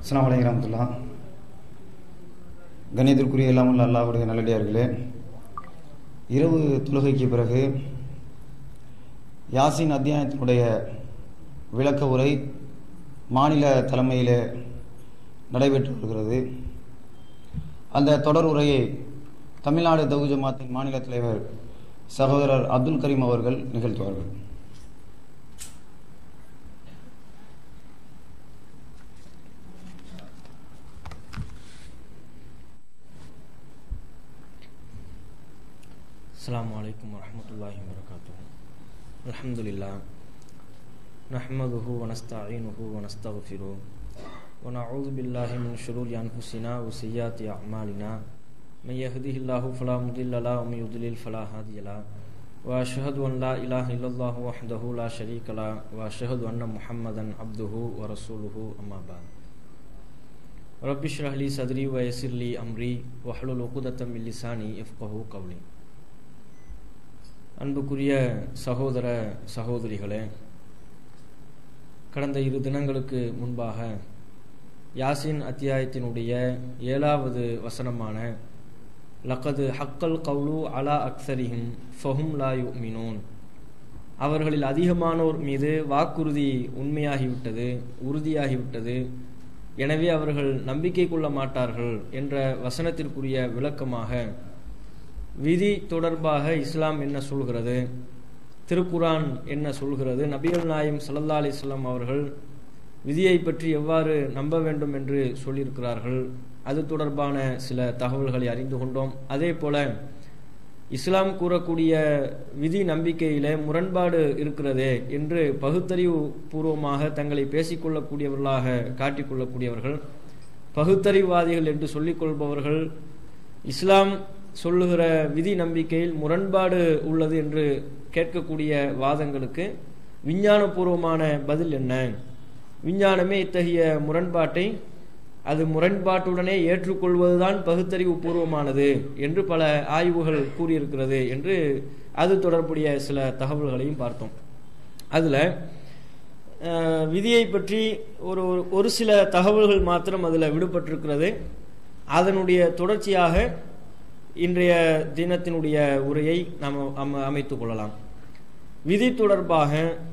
அஸ்லாம் வலைக்கம் ரஹமத்துல்லா கணியத்திற்குரிய இல்லாமல் அல்லாவுடைய நல்லடியார்களே இரவு தொழுகைக்கு பிறகு யாசின் அத்தியாயத்தினுடைய விளக்க உரை மாநில தலைமையிலே நடைபெற்று வருகிறது அந்த தொடர் உரையை தமிழ்நாடு தகு ஜமாத்தின் மாநில தலைவர் சகோதரர் அப்துல் கரீம் அவர்கள் நிகழ்த்துவார்கள் السلام عليكم ورحمة الله وبركاته الحمد لله نحمده ونستعينه ونستغفره ونعوذ بالله من شرور أنفسنا وسيئات أعمالنا من يهده الله فلا مضل له ومن يضلل فلا هادي له وأشهد أن لا إله إلا الله وحده لا شريك له وأشهد أن محمدا عبده ورسوله أما بعد رب اشرح لي صدري ويسر لي أمري واحلل عقدة من لساني يفقهوا قولي அன்புக்குரிய சகோதர சகோதரிகளே கடந்த இரு தினங்களுக்கு முன்பாக யாசின் அத்தியாயத்தினுடைய ஏழாவது வசனமான லக்கது ஹக்கல் கவுலு அலா அக்சரிஹிம் ஃபஹும் லா யுமினூன் அவர்களில் அதிகமானோர் மீது வாக்குறுதி உண்மையாகிவிட்டது உறுதியாகிவிட்டது எனவே அவர்கள் நம்பிக்கை கொள்ள மாட்டார்கள் என்ற வசனத்திற்குரிய விளக்கமாக விதி தொடர்பாக இஸ்லாம் என்ன சொல்கிறது திருக்குரான் என்ன சொல்கிறது நபிகள் நாயம் சல்லா அலிஸ்லாம் அவர்கள் விதியை பற்றி எவ்வாறு நம்ப வேண்டும் என்று சொல்லியிருக்கிறார்கள் அது தொடர்பான சில தகவல்களை அறிந்து கொண்டோம் அதே போல இஸ்லாம் கூறக்கூடிய விதி நம்பிக்கையில முரண்பாடு இருக்கிறதே என்று பகுத்தறிவு பூர்வமாக தங்களை பேசிக்கொள்ளக்கூடியவர்களாக காட்டிக்கொள்ளக்கூடியவர்கள் பகுத்தறிவாதிகள் என்று சொல்லிக் கொள்பவர்கள் இஸ்லாம் சொல்லுகிற விதி நம்பிக்கையில் முரண்பாடு உள்ளது என்று கேட்கக்கூடிய வாதங்களுக்கு விஞ்ஞானபூர்வமான பதில் என்ன விஞ்ஞானமே இத்தகைய முரண்பாட்டை அது முரண்பாட்டுடனே ஏற்றுக்கொள்வதுதான் பகுத்தறிவு பூர்வமானது என்று பல ஆய்வுகள் கூறியிருக்கிறது என்று அது தொடர்புடைய சில தகவல்களையும் பார்த்தோம் அதில் விதியை பற்றி ஒரு ஒரு சில தகவல்கள் மாத்திரம் அதில் விடுபட்டிருக்கிறது அதனுடைய தொடர்ச்சியாக இன்றைய தினத்தினுடைய உரையை நாம் அமைத்துக் கொள்ளலாம் விதி தொடர்பாக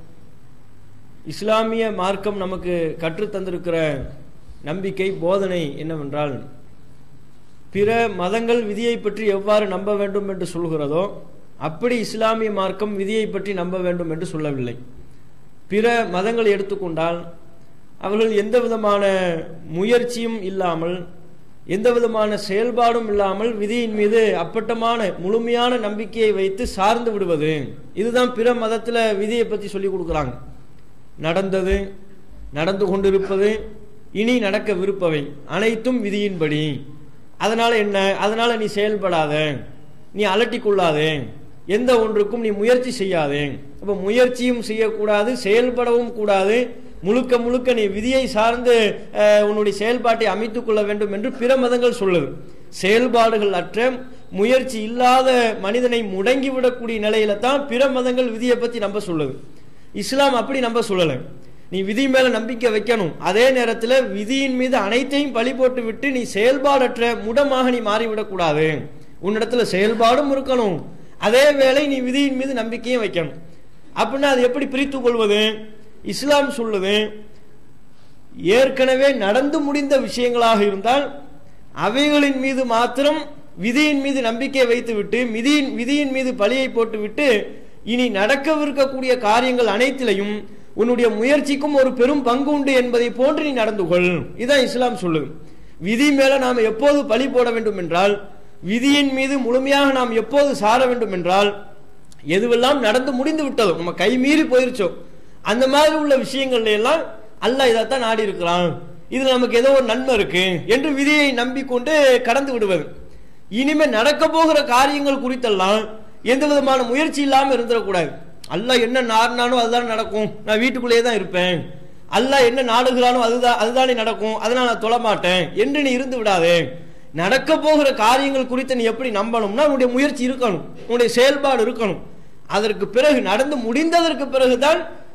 இஸ்லாமிய மார்க்கம் நமக்கு கற்றுத்தந்திருக்கிற நம்பிக்கை போதனை என்னவென்றால் பிற மதங்கள் விதியை பற்றி எவ்வாறு நம்ப வேண்டும் என்று சொல்கிறதோ அப்படி இஸ்லாமிய மார்க்கம் விதியை பற்றி நம்ப வேண்டும் என்று சொல்லவில்லை பிற மதங்களை எடுத்துக்கொண்டால் அவர்கள் எந்த விதமான முயற்சியும் இல்லாமல் எந்த விதமான செயல்பாடும் இல்லாமல் விதியின் மீது அப்பட்டமான முழுமையான நம்பிக்கையை வைத்து சார்ந்து விடுவது இதுதான் பிற மதத்துல விதியை பத்தி சொல்லி கொடுக்குறாங்க நடந்தது நடந்து கொண்டிருப்பது இனி நடக்கவிருப்பவை அனைத்தும் விதியின்படி அதனால என்ன அதனால நீ செயல்படாத நீ அலட்டி கொள்ளாதே எந்த ஒன்றுக்கும் நீ முயற்சி செய்யாதே அப்ப முயற்சியும் செய்யக்கூடாது செயல்படவும் கூடாது முழுக்க முழுக்க நீ விதியை சார்ந்து உன்னுடைய செயல்பாட்டை அமைத்துக் கொள்ள வேண்டும் என்று பிற மதங்கள் சொல்லுது செயல்பாடுகள் அற்ற முயற்சி இல்லாத மனிதனை முடங்கிவிடக்கூடிய நிலையில தான் பிற மதங்கள் விதியை பத்தி நம்ப சொல்லுது இஸ்லாம் அப்படி நம்ப சொல்லலை நீ விதி மேல நம்பிக்கை வைக்கணும் அதே நேரத்தில் விதியின் மீது அனைத்தையும் பழி போட்டு விட்டு நீ செயல்பாடற்ற முடமாக நீ மாறிவிடக்கூடாது உன்னிடத்துல செயல்பாடும் இருக்கணும் அதே வேளை நீ விதியின் மீது நம்பிக்கையும் வைக்கணும் அப்படின்னா அது எப்படி பிரித்து கொள்வது இஸ்லாம் சொல்லுது ஏற்கனவே நடந்து முடிந்த விஷயங்களாக இருந்தால் அவைகளின் மீது மாத்திரம் விதியின் மீது நம்பிக்கை வைத்துவிட்டு விதியின் விதியின் மீது பழியை போட்டுவிட்டு இனி நடக்கவிருக்கக்கூடிய காரியங்கள் அனைத்திலையும் உன்னுடைய முயற்சிக்கும் ஒரு பெரும் பங்கு உண்டு என்பதை போன்று நீ நடந்து கொள் இதான் இஸ்லாம் சொல்லுது விதி மேல நாம் எப்போது பழி போட வேண்டும் என்றால் விதியின் மீது முழுமையாக நாம் எப்போது சார வேண்டும் என்றால் எதுவெல்லாம் நடந்து முடிந்து விட்டதோ நம்ம கை மீறி போயிருச்சோ அந்த மாதிரி உள்ள விஷயங்கள்ல எல்லாம் அல்ல இதைத்தான் நாடி இருக்கிறான் இதுல நமக்கு ஏதோ ஒரு நன்மை இருக்கு என்று விதியை நம்பிக்கொண்டு கடந்து விடுவது இனிமே நடக்க போகிற காரியங்கள் குறித்தெல்லாம் எந்த விதமான முயற்சி இல்லாம இருந்துடக்கூடாது அல்ல என்ன நாடினானோ அதுதான் நடக்கும் நான் வீட்டுக்குள்ளேயே தான் இருப்பேன் அல்ல என்ன நாடுகிறானோ அதுதான் அதுதானே நடக்கும் அதனால நான் தொழ மாட்டேன் என்று நீ இருந்து விடாதே நடக்க போகிற காரியங்கள் குறித்து நீ எப்படி நம்பணும்னா உன்னுடைய முயற்சி இருக்கணும் உன்னுடைய செயல்பாடு இருக்கணும் அதற்கு பிறகு நடந்து முடிந்ததற்கு பிறகுதான்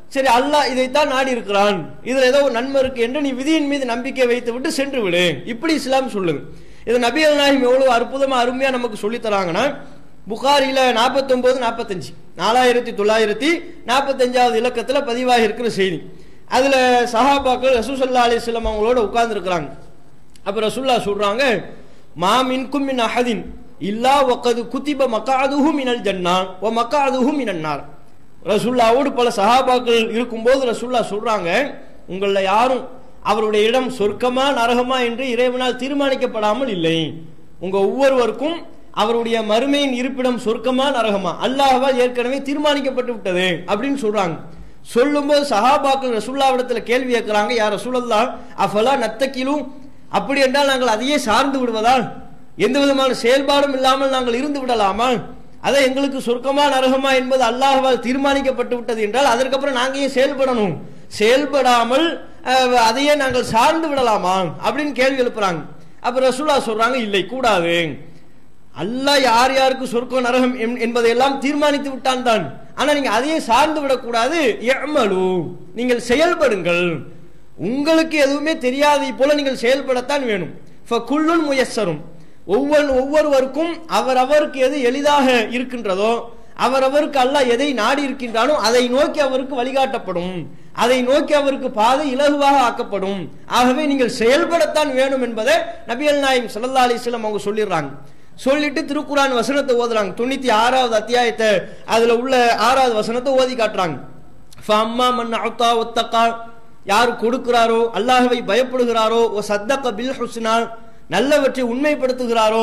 சரி அல்லாஹ் இதைத்தான் நாடி இருக்கிறான் இதுல ஏதோ ஒரு நன்மை இருக்கு என்று நீ விதியின் மீது நம்பிக்கை வைத்து விட்டு சென்று விடு இப்படி இஸ்லாம் சொல்லுங்க இது நபிகள் நாயகம் எவ்வளவு அற்புதமா அருமையா நமக்கு சொல்லி தராங்கன்னா புகாரில 49 நாற்பத்தஞ்சு நாலாயிரத்தி தொள்ளாயிரத்தி நாற்பத்தஞ்சாவது இலக்கத்துல பதிவாகி இருக்கிற செய்தி அதுல சஹாபாக்கள் ரசூசல்லா அலிஸ்லாம் அவங்களோட உட்கார்ந்து இருக்கிறாங்க அப்ப ரசூல்லா சொல்றாங்க மாமின் கும்மின் அஹதின் இல்லா ஒக்கது குத்திப மக்காதுஹு மினல் ஜன்னா ஓ மக்காதுஹு மினன்னார் ரசூல்லாவோடு பல சஹாபாக்கள் இருக்கும்போது ரசூல்லா சொல்றாங்க உங்கள யாரும் அவருடைய இடம் சொர்க்கமா நரகமா என்று இறைவனால் தீர்மானிக்கப்படாமல் இல்லை உங்க ஒவ்வொருவருக்கும் அவருடைய மறுமையின் இருப்பிடம் சொர்க்கமா நரகமா அல்லாஹ்வால் ஏற்கனவே தீர்மானிக்கப்பட்டு விட்டது அப்படின்னு சொல்றாங்க சொல்லும்போது சஹாபாக்கள் ரசூல்லாவிடத்துல கேள்வி கேட்கிறாங்க யார் ரசூலல்லா அஃபலா நத்தக்கிலும் அப்படி என்றால் நாங்கள் அதையே சார்ந்து விடுவதா எந்த விதமான செயல்பாடும் இல்லாமல் நாங்கள் இருந்து விடலாமா அதை எங்களுக்கு சொர்க்கமா நரகமா என்பது அல்லாஹ்வால் தீர்மானிக்கப்பட்டு விட்டது என்றால் அதற்கப்புறம் நாங்க ஏன் செயல்படணும் செயல்படாமல் அஹ், அதையே நாங்கள் சார்ந்து விடலாமா அப்படின்னு கேள்வி எழுப்புறாங்க அப்ப ரசூலா சொல்றாங்க இல்லை கூடாது அல்லாஹ் யார் யாருக்கு சொர்க்கம் நரகம் என்- என்பதையெல்லாம் தீர்மானித்து விட்டான் தான் ஆனா நீங்க அதையே சார்ந்து விடக்கூடாது எமலு நீங்கள் செயல்படுங்கள் உங்களுக்கு எதுவுமே தெரியாதை போல நீங்கள் செயல்படத்தான் வேணும் குள்ளுன் முயஸ்ஸரும் ஒவ்வொரு ஒவ்வொருவருக்கும் அவரவருக்கு எது எளிதாக இருக்கின்றதோ அவரவருக்கு அல்லாஹ் எதை நாடி இருக்கின்றானோ அதை நோக்கி அவருக்கு வழிகாட்டப்படும் அதை நோக்கி அவருக்கு பாதை இலகுவாக ஆக்கப்படும் ஆகவே நீங்கள் செயல்படத்தான் வேணும் என்பதை நபியல் நாயம் ஸல்லல்லாஹு அலைஹி வஸல்லம் அவங்க சொல்லிடுறாங்க சொல்லிட்டு திருக்குரான் வசனத்தை ஓதுறாங்க தொண்ணூத்தி ஆறாவது அத்தியாயத்தை அதுல உள்ள ஆறாவது வசனத்தை ஓதி காட்டுறாங்க ஃபஅம்மா மன் அத்தா ஒத்தக்கா யார் கொடுக்கிறாரோ அல்லாஹ்வை பயப்படுகிறாரோ ஓ சத்தக்க பில் ஹுஸ்னா நல்லவற்றை உண்மைப்படுத்துகிறாரோ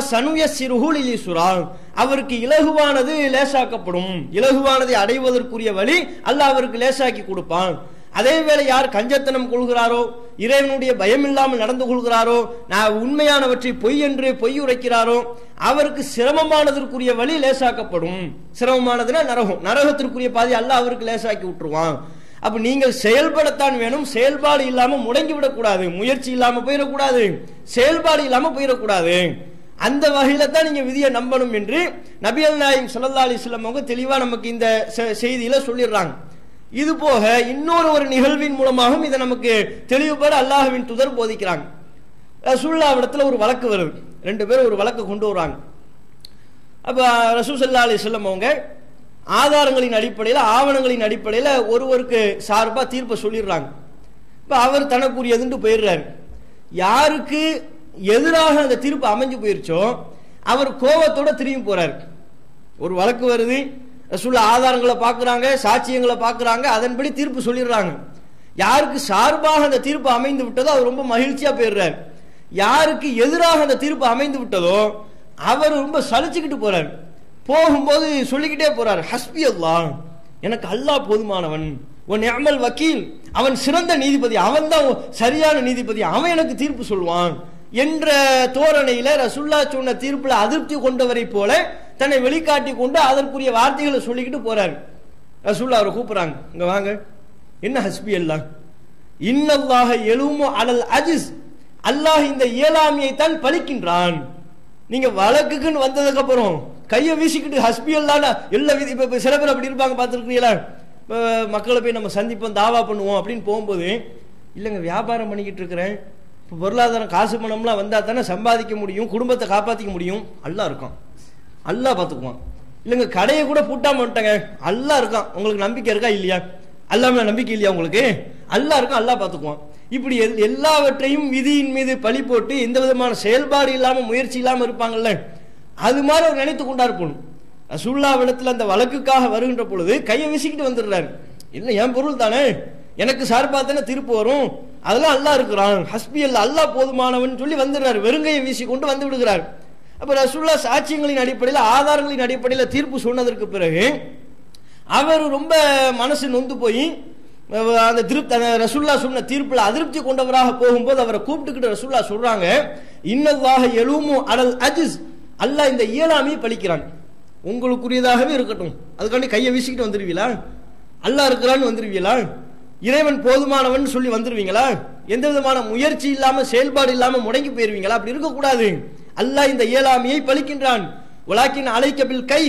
சுரா அவருக்கு இலகுவானது லேசாக்கப்படும் இலகுவானதை அடைவதற்குரிய வழி அல்லாஹ் அவருக்கு லேசாக்கி கொடுப்பான் அதே வேளை யார் கஞ்சத்தனம் கொள்கிறாரோ இறைவனுடைய பயம் இல்லாமல் நடந்து கொள்கிறாரோ நான் உண்மையானவற்றை பொய் என்று பொய் உரைக்கிறாரோ அவருக்கு சிரமமானதற்குரிய வழி லேசாக்கப்படும் சிரமமானதுன்னா நரகம் நரகத்திற்குரிய பாதி அல்லாஹ் அவருக்கு லேசாக்கி விட்டுருவான் அப்ப நீங்கள் செயல்படத்தான் வேணும் செயல்பாடு இல்லாம முடங்கி விடக்கூடாது முயற்சி இல்லாம போயிடக்கூடாது செயல்பாடு இல்லாம போயிடக்கூடாது அந்த வகையில தான் நீங்க விதியை நம்பணும் என்று நபியல் நாயம் ஸல்லல்லாஹு அலைஹி வஸல்லம் அவங்க தெளிவா நமக்கு இந்த செ- செய்தியில சொல்லிடுறாங்க இது போக இன்னொரு ஒரு நிகழ்வின் மூலமாகவும் இதை நமக்கு தெளிவுபட அல்லாஹ்வின் துதர் போதிக்கிறாங்க ரசூல்லாவிடத்துல ஒரு வழக்கு வருது ரெண்டு பேரும் ஒரு வழக்கு கொண்டு வராங்க அப்ப ரசூசல்லா அலி சொல்லம் அவங்க ஆதாரங்களின் அடிப்படையில் ஆவணங்களின் அடிப்படையில் ஒருவருக்கு சார்பா தீர்ப்பை சொல்லிடுறாங்க இப்ப அவர் தனக்குரியதுன்னு போயிடுறாரு யாருக்கு எதிராக அந்த தீர்ப்பு அமைஞ்சு போயிருச்சோ அவர் கோபத்தோட திரும்பி போறாரு ஒரு வழக்கு வருது ரசூல்லா ஆதாரங்களை பார்க்கறாங்க சாட்சியங்களை பார்க்கறாங்க அதன்படி தீர்ப்பு சொல்லிடுறாங்க யாருக்கு சார்பாக அந்த தீர்ப்பு அமைந்து விட்டதோ அவர் ரொம்ப மகிழ்ச்சியா போயிடுறாரு யாருக்கு எதிராக அந்த தீர்ப்பு அமைந்து விட்டதோ அவர் ரொம்ப சலிச்சுக்கிட்டு போறாரு போகும்போது சொல்லிக்கிட்டே போறாரு ஹஸ்பி அல்லாஹ் எனக்கு அல்லாஹ் போதுமானவன் உன் அமல் வக்கீல் அவன் சிறந்த நீதிபதி அவன் தான் சரியான நீதிபதி அவன் எனக்கு தீர்ப்பு சொல்வான் என்ற தோரணையில ரசுல்லா சொன்ன தீர்ப்புல அதிருப்தி கொண்டவரை போல தன்னை வெளிக்காட்டி கொண்டு அதற்குரிய வார்த்தைகளை சொல்லிக்கிட்டு போறாரு ரசுல்லா அவரை கூப்பிடுறாங்க இங்க வாங்க என்ன ஹஸ்பி எல்லாம் இன்னல்லாக எழுமோ அலல் அஜிஸ் அல்லாஹ் இந்த இயலாமையை தான் பழிக்கின்றான் நீங்க வழக்குக்குன்னு வந்ததுக்கு அப்புறம் கையை வீசிக்கிட்டு ஹஸ்பி எல்லாம் எல்லா விதி இப்ப இப்ப சில பேர் அப்படி இருப்பாங்க பார்த்துருக்கீங்களா இப்போ மக்களை போய் நம்ம சந்திப்போம் தாவா பண்ணுவோம் அப்படின்னு போகும்போது இல்லைங்க வியாபாரம் பண்ணிக்கிட்டு இருக்கிறேன் இப்போ பொருளாதாரம் காசு பணம்லாம் வந்தா தானே சம்பாதிக்க முடியும் குடும்பத்தை காப்பாத்திக்க முடியும் அல்லாஹ் இருக்கான் அல்லாஹ் பார்த்துக்குவான் இல்லைங்க கடையை கூட பூட்டாம விட்டாங்க அல்லாஹ் இருக்கான் உங்களுக்கு நம்பிக்கை இருக்கா இல்லையா அல்லாம நம்பிக்கை இல்லையா உங்களுக்கு அல்லாஹ் இருக்கான் அல்லாஹ் பார்த்துக்குவான் இப்படி எல்- எல்லாவற்றையும் விதியின் மீது பழி போட்டு எந்த விதமான செயல்பாடு இல்லாம முயற்சி இல்லாம இருப்பாங்கல்ல அது மாதிரி அவர் நினைத்து கொண்டார் போகணும் ரசூல்லாவிடத்துல அந்த வழக்குக்காக வருகின்ற பொழுது கையை வீசிக்கிட்டு வந்துடுறாரு இல்ல என் பொருள் தானே எனக்கு சார்பா தானே திருப்பு வரும் அதெல்லாம் அல்லாஹ் இருக்கிறான் ஹஸ்பி அல்ல அல்லாஹ் போதுமானவன் சொல்லி வந்துடுறாரு வெறுங்கையை வீசி கொண்டு வந்து விடுகிறார் அப்ப ரசூல்லா சாட்சியங்களின் அடிப்படையில் ஆதாரங்களின் அடிப்படையில் தீர்ப்பு சொன்னதற்கு பிறகு அவர் ரொம்ப மனசு நொந்து போய் அஹ், அந்த திருப்தி அந்த ரசூல்லா சொன்ன தீர்ப்புல அதிருப்தி கொண்டவராக போகும்போது அவரை கூப்பிட்டுக்கிட்டு ரசூல்லா சொல்றாங்க இன்னல்லாக எழுமு அடல் அஜிஸ் அல்லாஹ் இந்த இயலாமையை பழிக்கிறான் உங்களுக்குரியதாகவே இருக்கட்டும் அதுக்காண்டி கையை வீசிக்கிட்டு வந்துருவீங்களா அல்லாஹ் இருக்கிறான்னு வந்துருவீங்களா இறைவன் போதுமானவன் சொல்லி வந்துருவீங்களா எந்த விதமான முயற்சி இல்லாம செயல்பாடு இல்லாம முடங்கி போயிருவீங்களா அப்படி இருக்கக்கூடாது அல்லாஹ் இந்த இயலாமையை பழிக்கின்றான் உலாக்கின் அலைக்க பில் கைஸ்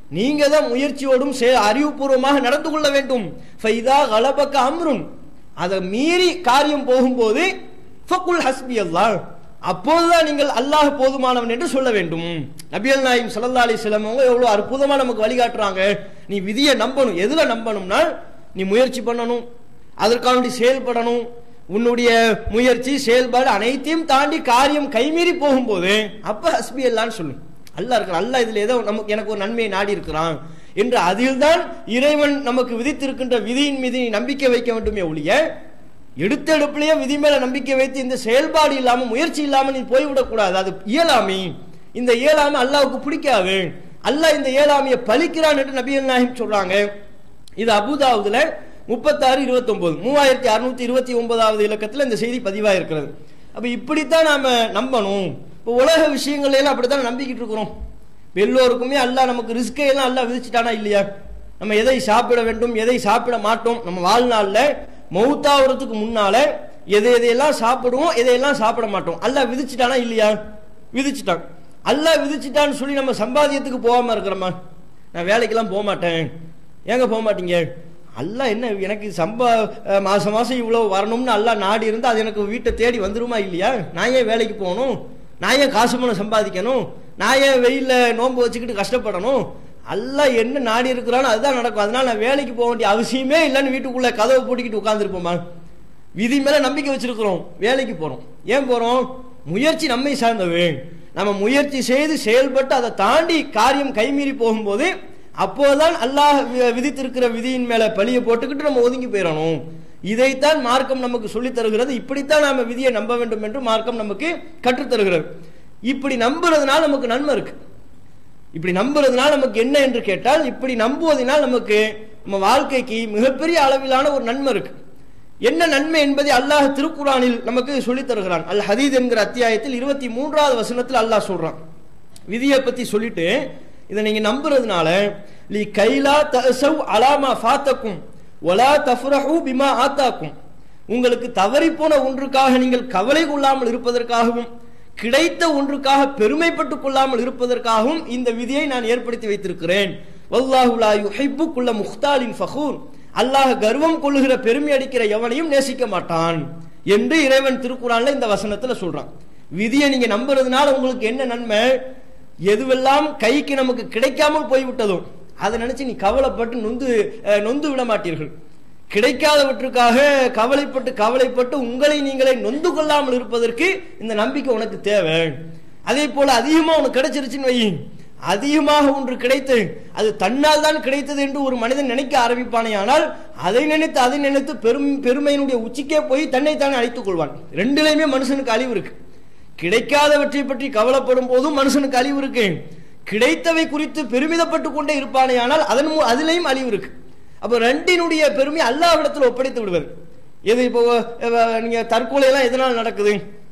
நீங்க தான் முயற்சியோடும் செ- அறிவுபூர்வமாக நடந்து கொள்ள வேண்டும் ஃபைதா கலபக்க அம்ருன் அதை மீறி காரியம் போகும்போது ஃபக்குல் ஹஸ்பி அல்லாஹ் அப்போதுதான் நீங்கள் அல்லாஹ் போதுமானவன் என்று சொல்ல வேண்டும் நபியல் நாயும் ஸல்லல்லாஹு அலைஹி வஸல்லம் அவங்க எவ்வளவு அற்புதமா நமக்கு வழிகாட்டுறாங்க நீ விதியை நம்பணும் எதுல நம்பணும்னா நீ முயற்சி பண்ணணும் அதற்காக வேண்டி செயல்படணும் உன்னுடைய முயற்சி செயல்பாடு அனைத்தையும் தாண்டி காரியம் கைமீறி போகும்போது அப்ப ஹஸ்பி அல்லான்னு சொல்லும் அல்லாஹ் இருக்கிறான் அல்லாஹ் இதுல ஏதோ நமக்கு எனக்கு ஒரு நன்மையை நாடி இருக்கிறான் என்று அதில்தான் இறைவன் நமக்கு விதித்திருக்கின்ற விதியின் மீது நீ நம்பிக்கை வைக்க வேண்டுமே ஒழிய எடுத்த எடுப்பிலேயே விதி மேல நம்பிக்கை வைத்து இந்த செயல்பாடு இல்லாம முயற்சி இல்லாம நீ போய்விடக் கூடாது அது இயலாமை இந்த இயலாமை அல்லாஹ்வுக்கு பிடிக்காது அல்லாஹ் இந்த இயலாமையை பலிக்கிறான் என்று நபிகள் நாயகம் சொல்றாங்க இது அபுதாவுதுல முப்பத்தாறு இருபத்தி ஒன்பது மூவாயிரத்தி அறுநூத்தி இருபத்தி ஒன்பதாவது இலக்கத்துல இந்த செய்தி பதிவா இருக்கிறது அப்ப இப்படித்தான் நாம நம்பணும் இப்போ உலக விஷயங்கள் எல்லாம் அப்படித்தான் நம்பிக்கிட்டு இருக்கிறோம் இப்ப எல்லோருக்குமே அல்லாஹ் நமக்கு ரிஸ்கை எல்லாம் அல்லாஹ் விதிச்சிட்டானா இல்லையா நம்ம எதை சாப்பிட வேண்டும் எதை சாப்பிட மாட்டோம் நம்ம வாழ்நாள்ல மௌத்தாவதுக்கு முன்னால எதை எதையெல்லாம் சாப்பிடுவோம் எதையெல்லாம் சாப்பிட மாட்டோம் அல்லாஹ் விதிச்சிட்டானா இல்லையா விதிச்சிட்டான் அல்லாஹ் விதிச்சிட்டான்னு சொல்லி நம்ம சம்பாதியத்துக்கு போகாம இருக்கிறோமா நான் வேலைக்கெல்லாம் போக மாட்டேன் ஏங்க போக மாட்டீங்க அல்லாஹ் என்ன எனக்கு சம்பா அஹ், மாசம் மாசம் இவ்வளவு வரணும்னு அல்லாஹ் நாடி இருந்தா அது எனக்கு வீட்டை தேடி வந்துருமா இல்லையா நான் ஏன் வேலைக்கு போகணும் நான் ஏன் காசு பணம் சம்பாதிக்கணும் நான் ஏன் வெயில்ல நோன்பு வச்சுக்கிட்டு கஷ்டப்படணும் அல்லாஹ் என்ன நாடி இருக்கிறானோ அதுதான் நடக்கும் அதனால நான் வேலைக்கு போக வேண்டிய அவசியமே இல்லைன்னு வீட்டுக்குள்ள கதவை பூட்டிக்கிட்டு உட்கார்ந்துருப்போமா விதி மேல நம்பிக்கை வச்சிருக்கிறோம் வேலைக்கு போறோம் ஏன் போறோம் முயற்சி நம்மை சார்ந்தது நம்ம முயற்சி செய்து செயல்பட்டு அதை தாண்டி காரியம் கைமீறி போகும்போது அப்போதான் அல்லாஹ் வி- விதித்திருக்கிற விதியின் மேல பழிய போட்டுக்கிட்டு நம்ம ஒதுங்கி போயிடணும் இதைத்தான் மார்க்கம் நமக்கு சொல்லித் தருகிறது இப்படித்தான் நாம விதியை நம்ப வேண்டும் என்று மார்க்கம் நமக்கு கற்றுத் தருகிறது இப்படி நம்புறதுனால நமக்கு நன்மை இருக்கு இப்படி நம்புறதுனால நமக்கு என்ன என்று கேட்டால் இப்படி நம்புவதனால் நமக்கு நம்ம வாழ்க்கைக்கு மிகப்பெரிய அளவிலான ஒரு நன்மை இருக்கு என்ன நன்மை என்பதை அல்லாஹ் திருக்குறானில் நமக்கு சொல்லித் தருகிறான் அல் ஹதீத் என்கிற அத்தியாயத்தில் இருபத்தி மூன்றாவது வசனத்தில் அல்லாஹ் சொல்றான் விதியை பத்தி சொல்லிட்டு இதை நீங்க நம்புறதுனால லி கைலா தசவ் அலாமா ஃபாத்தக்கும் ஒலா தஃப்ரஹு பிமா ஆத்தாக்கும் உங்களுக்கு தவறி போன ஒன்றுக்காக நீங்கள் கவலை கொள்ளாமல் இருப்பதற்காகவும் கிடைத்த ஒன்றுக்காக பெருமைப்பட்டுக் கொள்ளாமல் இருப்பதற்காகவும் இந்த விதியை நான் ஏற்படுத்தி வைத்திருக்கிறேன் வல்லாஹு லா யுஹிப்பு குல்ல முஹ்தாலின் ஃபகூர் அல்லாஹ் கர்வம் கொள்ளுகிற பெருமை அடிக்கிற எவனையும் நேசிக்க மாட்டான் என்று இறைவன் திருக்குறான்ல இந்த வசனத்துல சொல்றான் விதியை நீங்க நம்புறதுனால உங்களுக்கு என்ன நன்மை எதுவெல்லாம் கைக்கு நமக்கு கிடைக்காமல் போய்விட்டதோ அதை நினைச்சு நீ கவலைப்பட்டு நொந்து அஹ், நொந்து விட மாட்டீர்கள் கிடைக்காதவற்றுக்காக கவலைப்பட்டு கவலைப்பட்டு உங்களை நீங்களே நொந்து கொள்ளாமல் இருப்பதற்கு இந்த நம்பிக்கை உனக்கு தேவை அதே போல அதிகமா உனக்கு கிடைச்சிருச்சுன்னு வை அதிகமாக ஒன்று கிடைத்து அது தன்னால் தான் கிடைத்தது என்று ஒரு மனிதன் நினைக்க ஆரம்பிப்பானே ஆனால் அதை நினைத்து அதை நினைத்து பெரும் பெருமையினுடைய உச்சிக்கே போய் தன்னைத்தானே அழித்துக் கொள்வான் ரெண்டுலையுமே மனுஷனுக்கு அழிவு இருக்கு கிடைக்காதவற்றை பற்றி கவலைப்படும் போதும் மனுஷனுக்கு அழிவு இருக்கு கிடைத்தவை குறித்து பெருமிதப்பட்டு கொண்டே இருப்பானே ஆனால் அதன் மூ- அதிலையும் அழிவு இருக்கு அப்ப ரெண்டினுடைய பெருமை அல்லாவிடத்தில் ஒப்படைத்து விடுவது எது இப்போ அஹ், நீங்க தற்கொலை எல்லாம் எதனால் நடக்குது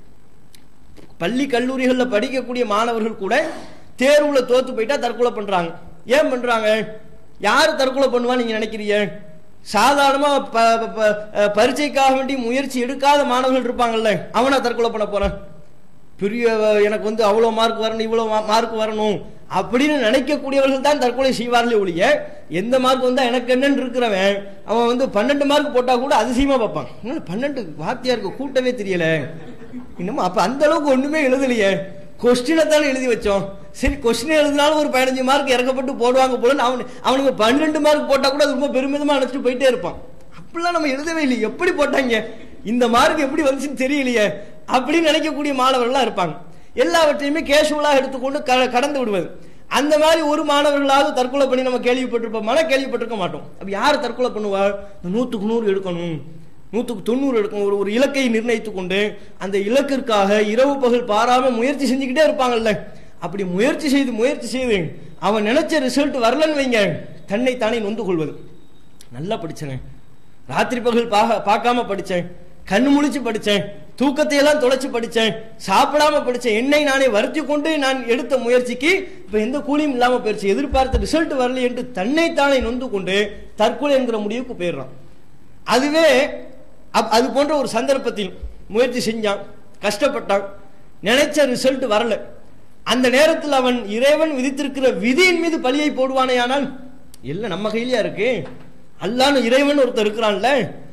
பள்ளி கல்லூரிகளில் படிக்கக்கூடிய மாணவர்கள் கூட தேர்வுல தோத்து போயிட்டா தற்கொலை பண்றாங்க ஏன் பண்றாங்க யார் தற்கொலை பண்ணுவா நீங்க நினைக்கிறீங்க சாதாரணமா ப- ப- ப- அஹ், பரீட்சைக்காக வேண்டி முயற்சி எடுக்காத மாணவர்கள் இருப்பாங்கல்ல அவனா தற்கொலை பண்ண போறான் பெரிய அஹ், எனக்கு வந்து அவ்வளவு மார்க் வரணும் இவ்வளவு மார்க் வரணும் அப்படின்னு நினைக்கக்கூடியவர்கள் தான் தற்கொலை செய்வார்களே ஒழிய எந்த மார்க் வந்தா எனக்கு என்னன்னு இருக்கிறவன் அவன் வந்து பன்னெண்டு மார்க் போட்டா கூட அதிசயமா பார்ப்பான் இன்னும் பன்னெண்டு வாத்தியாருக்கு கூட்டவே தெரியல இன்னும் அப்ப அந்த அளவுக்கு ஒண்ணுமே எழுதலையே கொஸ்டினை தானே எழுதி வச்சோம் சரி கொஸ்டின் எழுதினாலும் ஒரு பதினஞ்சு மார்க் இறக்கப்பட்டு போடுவாங்க போல அவனு அவனுக்கு பன்னெண்டு மார்க் போட்டா கூட அது ரொம்ப பெருமிதமா நினைச்சிட்டு போயிட்டே இருப்பான் அப்படிலாம் நம்ம எழுதவே இல்லை எப்படி போட்டாங்க இந்த மார்க் எப்படி வந்துச்சுன்னு தெரியலையே அப்படின்னு நினைக்கக்கூடிய மாணவர்கள்லாம் இருப்பாங்க எல்லாவற்றையுமே கேஷுவலாக எடுத்துக்கொண்டு க- கடந்து விடுவது அந்த மாதிரி ஒரு மாணவர்களாவது தற்கொலை பண்ணி நம்ம கேள்விப்பட்டிருப்போம்னா கேள்விப்பட்டிருக்க மாட்டோம் அப்ப யார் தற்கொலை பண்ணுவா இந்த நூத்துக்கு நூறு எடுக்கணும் நூத்துக்கு தொண்ணூறு எடுக்கணும் ஒரு ஒரு இலக்கை நிர்ணயித்துக் கொண்டு அந்த இலக்கிற்காக இரவு பகல் பாராம முயற்சி செஞ்சுக்கிட்டே இருப்பாங்கல்ல அப்படி முயற்சி செய்து முயற்சி செய்து அவன் நினைச்ச ரிசல்ட் வரலன்னு வைங்க தன்னை தானே நொந்து கொள்வது நல்லா படிச்சேன் ராத்திரி பகல் பாக- பார்க்காம படிச்சேன் கண்ணு முழிச்சு படிச்சேன் தூக்கத்தை எல்லாம் தொலைச்சு படிச்சேன் சாப்பிடாம படிச்சேன் என்னை நானே வருத்தி கொண்டு நான் எடுத்த முயற்சிக்கு இப்ப எந்த கூலியும் இல்லாம போயிருச்சு எதிர்பார்த்த ரிசல்ட் வரல என்று தன்னைத்தானே நொந்து கொண்டு தற்கொலை என்கிற முடிவுக்கு போயிடுறான் அதுவே அப்- அது போன்ற ஒரு சந்தர்ப்பத்தில் முயற்சி செஞ்சான் கஷ்டப்பட்டான் நினைச்ச ரிசல்ட் வரல அந்த நேரத்தில் அவன் இறைவன் விதித்திருக்கிற விதியின் மீது பழியை போடுவானேயானால் இல்ல நம்ம கையிலயா இருக்கு அல்லான்னு இறைவன் ஒருத்தர் இருக்கிறான்ல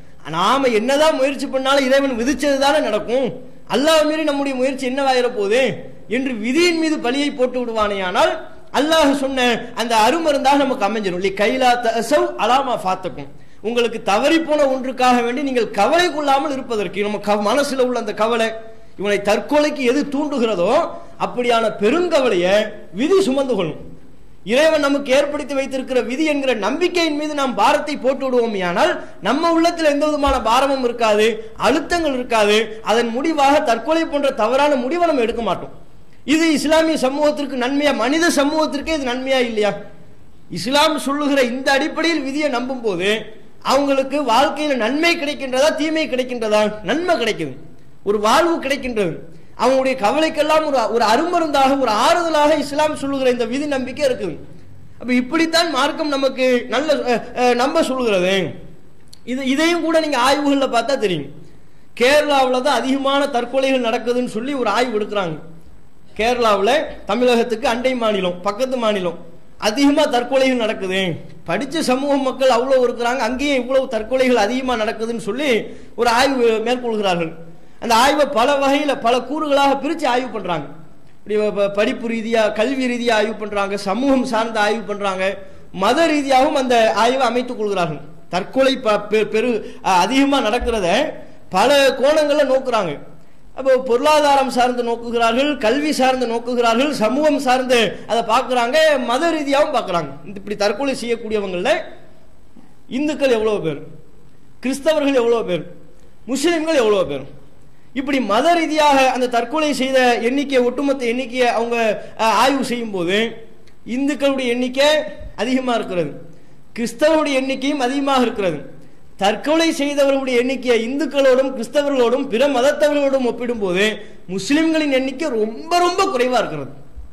நாம என்னதான் முயற்சி பண்ணாலும் இறைவன் விதிச்சது தானே நடக்கும் அல்லாஹ் மீறி நம்முடைய முயற்சி என்னவாயிர போகுது என்று விதியின் மீது பழியை போட்டு விடுவானேயானால் அல்லாஹ் சொன்ன அந்த அருமருந்தாக நமக்கு அமைஞ்சிடும் லி கைலா தசவ் அலாமா ஃபாத்தக்கும் உங்களுக்கு தவறி போன ஒன்றுக்காக வேண்டி நீங்கள் கவலை கொள்ளாமல் இருப்பதற்கு நம்ம கவ- மனசுல உள்ள அந்த கவலை இவனை தற்கொலைக்கு எது தூண்டுகிறதோ அப்படியான பெருங்கவலையை விதி சுமந்து கொள்ளும் இறைவன் நமக்கு ஏற்படுத்தி வைத்திருக்கிற விதி என்கிற நம்பிக்கையின் மீது நாம் பாரத்தை போட்டு விடுவோம் ஆனால் நம்ம உள்ளத்தில் எந்த விதமான பாரமும் இருக்காது அழுத்தங்கள் இருக்காது அதன் முடிவாக தற்கொலை போன்ற தவறான முடிவை நம்ம எடுக்க மாட்டோம் இது இஸ்லாமிய சமூகத்திற்கு நன்மையா மனித சமூகத்திற்கே இது நன்மையா இல்லையா இஸ்லாம் சொல்லுகிற இந்த அடிப்படையில் விதியை நம்பும் போது அவங்களுக்கு வாழ்க்கையில நன்மை கிடைக்கின்றதா தீமை கிடைக்கின்றதா நன்மை கிடைக்குது ஒரு வாழ்வு கிடைக்கின்றது அவங்களுடைய கவலைக்கெல்லாம் ஒரு ஒரு அருமருந்தாக ஒரு ஆறுதலாக இஸ்லாம் சொல்லுகிற இந்த விதி நம்பிக்கை இருக்குது அப்ப இப்படித்தான் மார்க்கம் நமக்கு நல்ல அஹ், அஹ், நம்ப சொல்லுகிறது இது இதையும் கூட நீங்க ஆய்வுகள்ல பார்த்தா தெரியும் கேரளாவில் தான் அதிகமான தற்கொலைகள் நடக்குதுன்னு சொல்லி ஒரு ஆய்வு எடுக்கிறாங்க கேரளாவில் தமிழகத்துக்கு அண்டை மாநிலம் பக்கத்து மாநிலம் அதிகமாக தற்கொலைகள் நடக்குது படித்த சமூக மக்கள் அவ்வளோ இருக்கிறாங்க அங்கேயும் இவ்வளவு தற்கொலைகள் அதிகமாக நடக்குதுன்னு சொல்லி ஒரு ஆய்வு மேற்கொள்கிறார்கள் அந்த ஆய்வை பல வகையில் பல கூறுகளாக பிரித்து ஆய்வு பண்ணுறாங்க இப்படி ப- படிப்பு ரீதியாக கல்வி ரீதியாக ஆய்வு பண்ணுறாங்க சமூகம் சார்ந்த ஆய்வு பண்ணுறாங்க மத ரீதியாகவும் அந்த ஆய்வை அமைத்துக் கொள்கிறார்கள் தற்கொலை ப- பெ- பெரு அதிகமாக நடக்கிறத பல கோணங்களில் நோக்குறாங்க அப்போ பொருளாதாரம் சார்ந்து நோக்குகிறார்கள் கல்வி சார்ந்து நோக்குகிறார்கள் சமூகம் சார்ந்து அதை பார்க்குறாங்க மத ரீதியாகவும் பார்க்குறாங்க இப்படி தற்கொலை செய்யக்கூடியவங்கள இந்துக்கள் எவ்வளோ பேர் கிறிஸ்தவர்கள் எவ்வளோ பேர் முஸ்லிம்கள் எவ்வளோ பேர் இப்படி மத ரீதியாக அந்த தற்கொலை செய்த எண்ணிக்கை ஒட்டுமொத்த எண்ணிக்கையை அவங்க அஹ், ஆய்வு செய்யும் போது இந்துக்களுடைய எண்ணிக்கை அதிகமாக இருக்கிறது கிறிஸ்தவருடைய எண்ணிக்கையும் அதிகமாக இருக்கிறது தற்கொலை செய்தவர்களுடைய எண்ணிக்கை இந்துக்களோடும் கிறிஸ்தவர்களோடும் பிற மதத்தவர்களோடும் ஒப்பிடும்போது முஸ்லிம்களின் எண்ணிக்கை ரொம்ப ரொம்ப குறைவா இருக்கிறது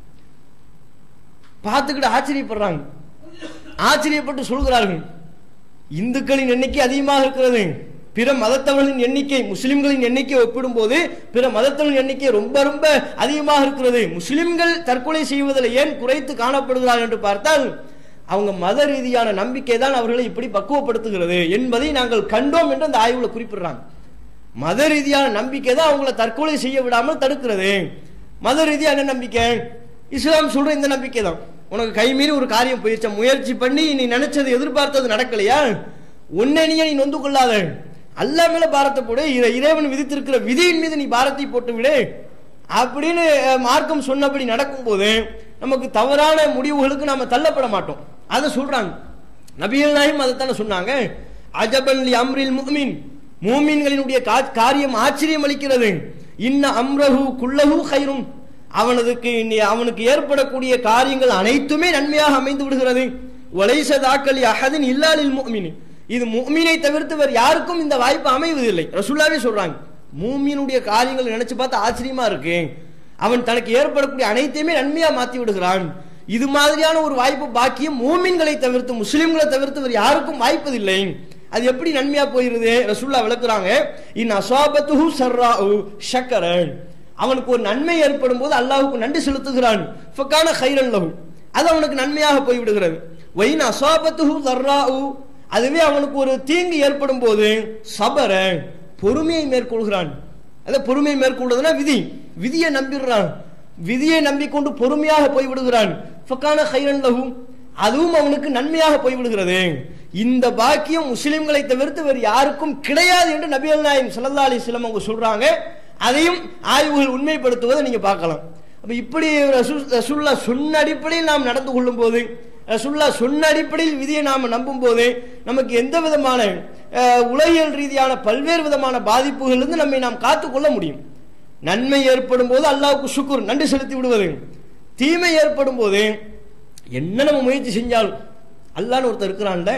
பார்த்துக்கிட்டு ஆச்சரியப்படுறாங்க ஆச்சரியப்பட்டு சொல்கிறார்கள் இந்துக்களின் எண்ணிக்கை அதிகமாக இருக்கிறது பிற மதத்தவர்களின் எண்ணிக்கை முஸ்லிம்களின் எண்ணிக்கை ஒப்பிடும்போது பிற மதத்தவர்களின் எண்ணிக்கை ரொம்ப ரொம்ப அதிகமாக இருக்கிறது முஸ்லிம்கள் தற்கொலை செய்வதில் ஏன் குறைத்து காணப்படுகிறார்கள் என்று பார்த்தால் அவங்க மத ரீதியான நம்பிக்கை தான் அவர்களை இப்படி பக்குவப்படுத்துகிறது என்பதை நாங்கள் கண்டோம் என்று அந்த ஆய்வுல குறிப்பிடுறாங்க மத ரீதியான நம்பிக்கை தான் அவங்கள தற்கொலை செய்ய விடாமல் தடுக்கிறது மத ரீதியான என்ன நம்பிக்கை இஸ்லாம் சொல்ற இந்த நம்பிக்கை தான் உனக்கு கை மீறி ஒரு காரியம் போயிடுச்ச முயற்சி பண்ணி நீ நினைச்சது எதிர்பார்த்தது நடக்கலையா உன்னை நீயே நீ நொந்து கொள்ளாத அல்லா மேல பாரத்தை போடு இறை- இறைவன் விதித்திருக்கிற விதியின் மீது நீ பாரத்தை போட்டு விடு அப்படின்னு அஹ், மார்க்கம் சொன்னபடி நடக்கும்போது நமக்கு தவறான முடிவுகளுக்கு நாம தள்ளப்பட மாட்டோம் அதை சொல்றாங்க நபிகள் நாயும் அதைத்தானே சொன்னாங்க அஜபன் லி அம்ரில் முஃமின் மூமின்களினுடைய கா- காரியம் ஆச்சரியம் அளிக்கிறது இன்ன அம்ரஹு குல்லஹு ஹைரும் அவனதுக்கு இனி- அவனுக்கு ஏற்படக்கூடிய காரியங்கள் அனைத்துமே நன்மையாக அமைந்து விடுகிறது வலைசதாக்கலி அஹதின் இல்லாலில் முஃமின் இது முஃமினை தவிர்த்து வேறு யாருக்கும் இந்த வாய்ப்பு அமைவதில்லை ரசூல்லாவே சொல்றாங்க மூமினுடைய காரியங்கள் நினைச்சு பார்த்து ஆச்சரியமா இருக்கு அவன் தனக்கு ஏற்படக்கூடிய அனைத்தையுமே நன்மையா மாத்தி விடுகிறான் இது மாதிரியான ஒரு வாய்ப்பு பாக்கியம் மூமின்களை தவிர்த்து முஸ்லிம்களை தவிர்த்து வேறு யாருக்கும் வாய்ப்பதில்லை அது எப்படி நன்மையா போயிருது ரசூல்லா விளக்குறாங்க இன் அசாபத்துஹு சர்ராஹு ஷக்கரன் அவனுக்கு ஒரு நன்மை ஏற்படும் போது அல்லாஹ்வுக்கு நன்றி செலுத்துகிறான் ஃபக்கான ஹைரன் லஹு அது அவனுக்கு நன்மையாக போய்விடுகிறது வைன் அசாபத்துஹு தர்ராஹு அதுவே அவனுக்கு ஒரு தீங்கு ஏற்படும் போது சபர பொறுமையை மேற்கொள்கிறான் அத பொறுமையை மேற்கொள்றதுனா விதி விதியை நம்பிடுறான் விதியை நம்பிக்கொண்டு பொறுமையாக போய் விடுகிறான் ஃபக்கான ஹைரன் லஹு அதுவும் அவனுக்கு நன்மையாக போய்விடுகிறது இந்த பாக்கியம் முஸ்லிம்களை தவிர்த்து வேறு யாருக்கும் கிடையாது என்று நபிகள் நாயம் ஸல்லல்லாஹு அலைஹி வஸல்லம் அவங்க சொல்றாங்க அதையும் ஆய்வுகள் உண்மைப்படுத்துவதை நீங்க பார்க்கலாம் அப்ப இப்படி ரசூல் ரசூல்லா சொன்ன அடிப்படையில் நாம் நடந்து கொள்ளும் போது ரசூல்லா சொன்ன அடிப்படையில் விதியை நாம் நம்பும் போது நமக்கு எந்த விதமான அஹ், உலகியல் ரீதியான பல்வேறு விதமான பாதிப்புகளிலிருந்து நம்மை நாம் காத்துக்கொள்ள முடியும் நன்மை ஏற்படும் போது அல்லாஹ்வுக்கு சுக்குர் நன்றி செலுத்தி விடுவது தீமை ஏற்படும் போது என்ன நம்ம முயற்சி செஞ்சாலும் அல்லான்னு ஒருத்தர் இருக்கிறான்ல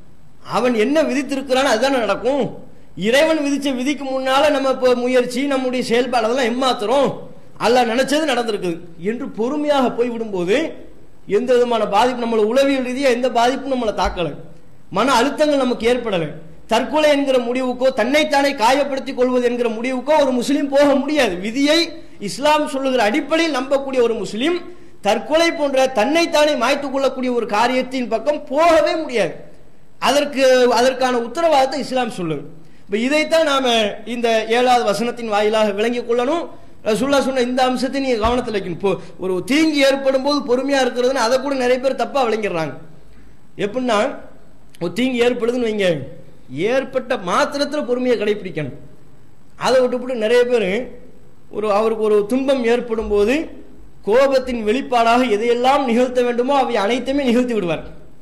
அவன் என்ன விதித்திருக்கிறான் அதுதானே நடக்கும் இறைவன் விதிச்ச விதிக்கு முன்னால நம்ம இப்போ முயற்சி நம்முடைய செயல்பாடு அதெல்லாம் ஏமாத்துறோம் அல்லாஹ் நினைச்சது நடந்திருக்குது என்று பொறுமையாக போய் விடும்போது எந்த விதமான பாதிப்பு நம்மள உளவியல் ரீதியா எந்த பாதிப்பும் நம்மளை தாக்கல மன அழுத்தங்கள் நமக்கு ஏற்படலை தற்கொலை என்கிற முடிவுக்கோ தன்னைத்தானே காயப்படுத்திக் கொள்வது என்கிற முடிவுக்கோ ஒரு முஸ்லீம் போக முடியாது விதியை இஸ்லாம் சொல்லுகிற அடிப்படையில் நம்பக்கூடிய ஒரு முஸ்லிம் தற்கொலை போன்ற தன்னைத்தானே மாய்த்துக் கொள்ளக்கூடிய ஒரு காரியத்தின் பக்கம் போகவே முடியாது அதற்கு அதற்கான உத்தரவாதத்தை இஸ்லாம் சொல்லுது இப்ப இதைத்தான் நாம இந்த ஏழாவது வசனத்தின் வாயிலாக விளங்கிக் கொள்ளணும் ரசூல்லா சொன்ன இந்த அம்சத்தை நீங்க கவனத்தில் வைக்கணும் இப்போ ஒரு தீங்கு ஏற்படும் போது பொறுமையா இருக்கிறதுன்னு அதை கூட நிறைய பேர் தப்பா விளங்கிடுறாங்க எப்படின்னா ஒரு தீங்கு ஏற்படுதுன்னு வைங்க ஏற்பட்ட மாத்திரத்துல பொறுமையை கடைபிடிக்கணும் அதை விட்டுவிட்டு நிறைய பேர் ஒரு அவருக்கு ஒரு துன்பம் ஏற்படும் போது கோபத்தின் வெளிப்பாடாக எதையெல்லாம் நிகழ்த்த வேண்டுமோ அவை அனைத்துமே நிகழ்த்தி விடுவார்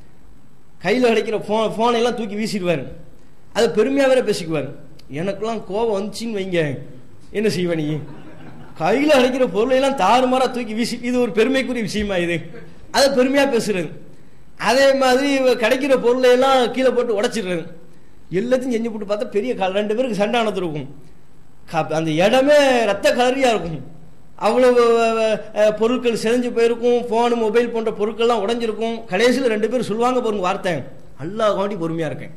கையில் கிடைக்கிற ஃபோன் ஃபோனை எல்லாம் தூக்கி வீசிடுவார் அது பெருமையாக வேற பேசிக்குவார் எனக்கெல்லாம் கோபம் வந்துச்சின்னு வைங்க என்ன செய்வ நீ கையில் கிடைக்கிற பொருளை எல்லாம் தாறுமாறா தூக்கி வீசி இது ஒரு பெருமைக்குரிய விஷயமா இது அதை பெருமையாக பேசுறது அதே மாதிரி கிடைக்கிற பொருளை எல்லாம் கீழே போட்டு உடைச்சிடுறது எல்லாத்தையும் செஞ்சு போட்டு பார்த்தா பெரிய க- ரெண்டு பேருக்கு சண்டை ஆனது இருக்கும் க- அந்த இடமே ரத்த கலரியா இருக்கும் அவ்வளவு அஹ், பொருட்கள் செதஞ்சு போயிருக்கும் ஃபோனு மொபைல் போன்ற பொருட்கள்லாம் உடைஞ்சிருக்கும் கடைசியில் ரெண்டு பேரும் சொல்லுவாங்க பாருங்க வார்த்தை அல்லாஹ் காண்டி பொறுமையா இருக்கேன்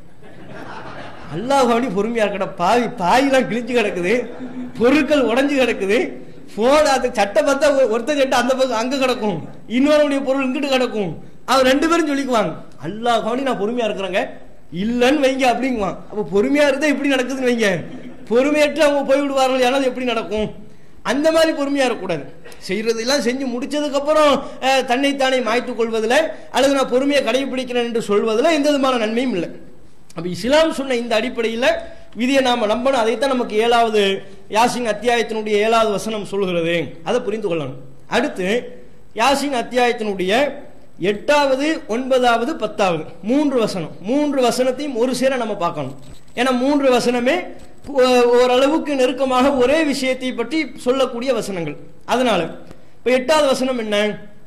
அல்லாஹ் காண்டி பொறுமையா இருக்கடா பாவி பாயெல்லாம் கிழிஞ்சு கிடக்குது பொருட்கள் உடைஞ்சு கிடக்குது போன் அது சட்டை பார்த்தா ஒரு- ஒருத்தன் சட்டை அந்த பக்கம் அங்க கிடக்கும் இன்னொருடைய பொருள் இங்கிட்டு கிடக்கும் அவர் ரெண்டு பேரும் சொல்லிக்குவாங்க அல்லாஹ் காண்டி நான் பொறுமையா இருக்கிறேங்க இல்லைன்னு வைங்க அப்படிங்குவான் அப்ப பொறுமையா இருந்தா இப்படி நடக்குதுன்னு வைங்க பொறுமையற்று அவங்க போய் விடுவார்கள் ஆனால் எப்படி நடக்கும் அந்த மாதிரி பொறுமையா இருக்கக்கூடாது செய்யறதெல்லாம் செஞ்சு முடிச்சதுக்கு அப்புறம் அஹ், தன்னைத்தானே மாய்த்துக் கொள்வதில் அல்லது நான் பொறுமையை கடைபிடிக்கிறேன் என்று சொல்வதில் எந்த விதமான நன்மையும் இல்லை அப்ப இஸ்லாம் சொன்ன இந்த அடிப்படையில் விதியை நாம நம்பணும் அதைத்தான் நமக்கு ஏழாவது யாசின் அத்தியாயத்தினுடைய ஏழாவது வசனம் சொல்கிறது அதை புரிந்து கொள்ளணும் அடுத்து யாசின் அத்தியாயத்தினுடைய எட்டாவது ஒன்பதாவது பத்தாவது மூன்று வசனம் மூன்று வசனத்தையும் ஒரு சேர நம்ம பார்க்கணும் ஏன்னா மூன்று வசனமே ஓ- ஓரளவுக்கு நெருக்கமாக ஒரே விஷயத்தை பற்றி சொல்லக்கூடிய வசனங்கள் அதனால இப்ப எட்டாவது வசனம் என்ன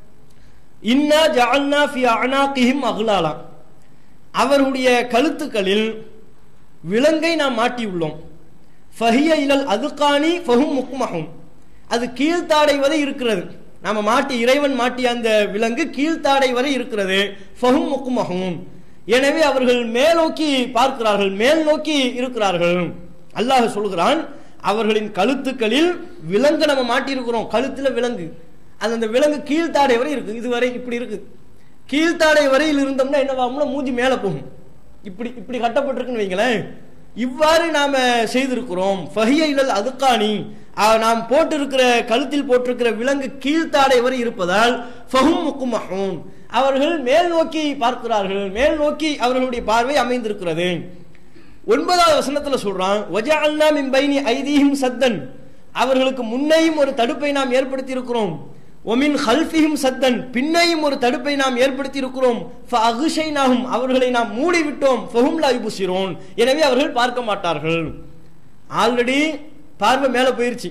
இன்னா ஜஅல்னா ஃபி அனாகிஹிம் அக்லாலா அவருடைய கழுத்துக்களில் விலங்கை நாம் மாட்டியுள்ளோம் ஃபஹிய இலல் அதுகானி ஃபஹும் முக்மஹும் அது கீழ்த்தாடை வரை இருக்கிறது நாம மாட்டி இறைவன் மாட்டிய அந்த விலங்கு கீழ்த்தாடை வரை இருக்கிறது ஃபஹும் முக்மஹும் எனவே அவர்கள் மேலோக்கி பார்க்கிறார்கள் மேல் நோக்கி இருக்கிறார்கள் அல்லாஹ் சொல்கிறான் அவர்களின் கழுத்துக்களில் விலங்கு நம்ம மாட்டியிருக்கிறோம் கழுத்துல விலங்கு அது அந்த விலங்கு கீழ்த்தாடை வரை இருக்கு இதுவரை இப்படி இருக்கு கீழ்த்தாடை வரையில் இருந்தோம்னா என்னவாகும்னா மூஞ்சி மேல போகும் இப்படி இப்படி கட்டப்பட்டிருக்குன்னு வைங்களேன் இவ்வாறு நாம செய்திருக்கிறோம் ஃபஹிய இலல் அதுக்கானி நாம் போட்டிருக்கிற கழுத்தில் போட்டிருக்கிற விலங்கு கீழ்த்தாடை வரை இருப்பதால் ஃபஹும் முக்குமஹும் அவர்கள் மேல் நோக்கி பார்க்கிறார்கள் மேல் நோக்கி அவர்களுடைய பார்வை அமைந்திருக்கிறது ஒன்பதாவது வசனத்துல சொல்றான் வஜஅல்னா மின் பைனி ஐதீஹிம் சத்தன் அவர்களுக்கு முன்னையும் ஒரு தடுப்பை நாம் ஏற்படுத்தி இருக்கிறோம் ஒமின் ஹல்ஃபிஹிம் சத்தன் பின்னையும் ஒரு தடுப்பை நாம் ஏற்படுத்தி இருக்கிறோம் ஃபஅகுஷைனாஹும் அவர்களை நாம் மூடி விட்டோம் ஃபஹும் லா யுப்சிரூன் எனவே அவர்கள் பார்க்க மாட்டார்கள் ஆல்ரெடி பார்வை மேல போயிருச்சு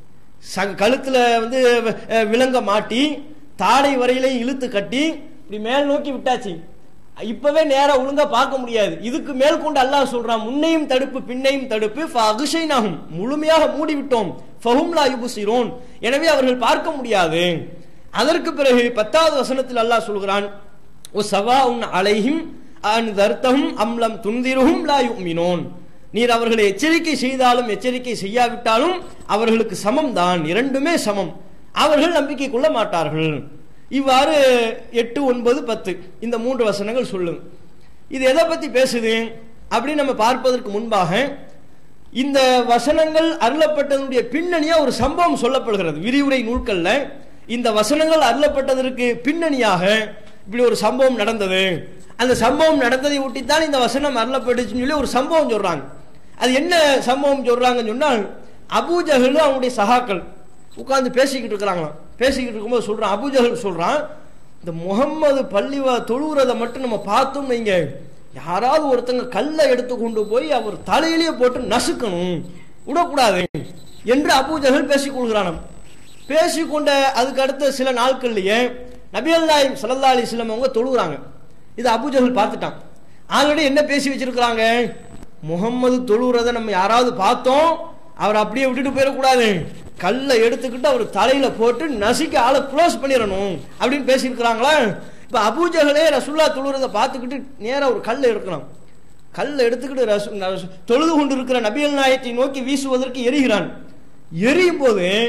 ச- கழுத்துல வந்து அஹ், விலங்க மாட்டி தாடை வரையிலையும் இழுத்து கட்டி இப்படி மேல் நோக்கி விட்டாச்சு இப்பவே நேரா ஒழுங்கா பார்க்க முடியாது இதுக்கு மேல் கொண்டு அல்லாஹ் சொல்றான் முன்னையும் தடுப்பு பின்னையும் தடுப்பு ஃபஅகுஷைனாஹும் முழுமையாக மூடி விட்டோம் ஃபஹும் லா யுப்சிரூன் எனவே அவர்கள் பார்க்க முடியாது அதற்கு பிறகு பத்தாவது வசனத்தில் அல்லாஹ் சொல்கிறான் ஓ சவா உன் அலைஹிம் அன் தர்த்தஹும் அம்லம் துன்திருஹும் லா யுமினோன் நீர் அவர்களை எச்சரிக்கை செய்தாலும் எச்சரிக்கை செய்யாவிட்டாலும் அவர்களுக்கு சமம் தான் இரண்டுமே சமம் அவர்கள் நம்பிக்கை கொள்ள மாட்டார்கள் இவ்வாறு எட்டு ஒன்பது பத்து இந்த மூன்று வசனங்கள் சொல்லுங்க இது எதை பத்தி பேசுது அப்படின்னு நம்ம பார்ப்பதற்கு முன்பாக இந்த வசனங்கள் அருளப்பட்டதனுடைய பின்னணியா ஒரு சம்பவம் சொல்லப்படுகிறது விரிவுரை நூல்கள்ல இந்த வசனங்கள் அருளப்பட்டதற்கு பின்னணியாக இப்படி ஒரு சம்பவம் நடந்தது அந்த சம்பவம் நடந்ததை ஒட்டித்தான் இந்த வசனம் அருளப்பட்டுச்சுன்னு சொல்லி ஒரு சம்பவம் சொல்றாங்க அது என்ன சம்பவம் சொல்றாங்கன்னு சொன்னால் அபூஜஹல் அவனுடைய சகாக்கள் உட்கார்ந்து பேசிக்கிட்டு இருக்கிறாங்களாம் பேசிக்கிட்டு இருக்கும்போது சொல்றான் அபூஜஹல் சொல்றான் இந்த முகம்மது பள்ளிவா தொழுகிறத மட்டும் நம்ம பார்த்தோம் வைங்க யாராவது ஒருத்தங்க கல்லை எடுத்து கொண்டு போய் அவர் தலையிலேயே போட்டு நசுக்கணும் விடக்கூடாது என்று அபூஜஹல் பேசிக் கொள்கிறானாம் பேசிக்கொண்ட அதுக்கு அடுத்த சில நாட்கள்லயே நபிகள் நாயம் சல்லா அலிஸ்லாம் அவங்க தொழுகிறாங்க இது அபூஜஹல் பார்த்துட்டான் ஆல்ரெடி என்ன பேசி வச்சிருக்கிறாங்க முகம்மது தொழுகிறத நம்ம யாராவது பார்த்தோம் அவர் அப்படியே விட்டுட்டு போயிடக்கூடாது கல்லை எடுத்துக்கிட்டு அவர் தலையில போட்டு நசுக்கி ஆளை க்ளோஸ் பண்ணிடணும் அப்படின்னு பேசியிருக்கிறாங்களா இப்ப அபூஜகலே ரசுல்லா தொழுகிறத பார்த்துக்கிட்டு நேரா ஒரு கல்லை எடுக்கிறான் கல்லை எடுத்துக்கிட்டு ரசு- ரசு- தொழுது கொண்டு இருக்கிற நபிகள் நாயத்தை நோக்கி வீசுவதற்கு எரிகிறான் எரியும் போது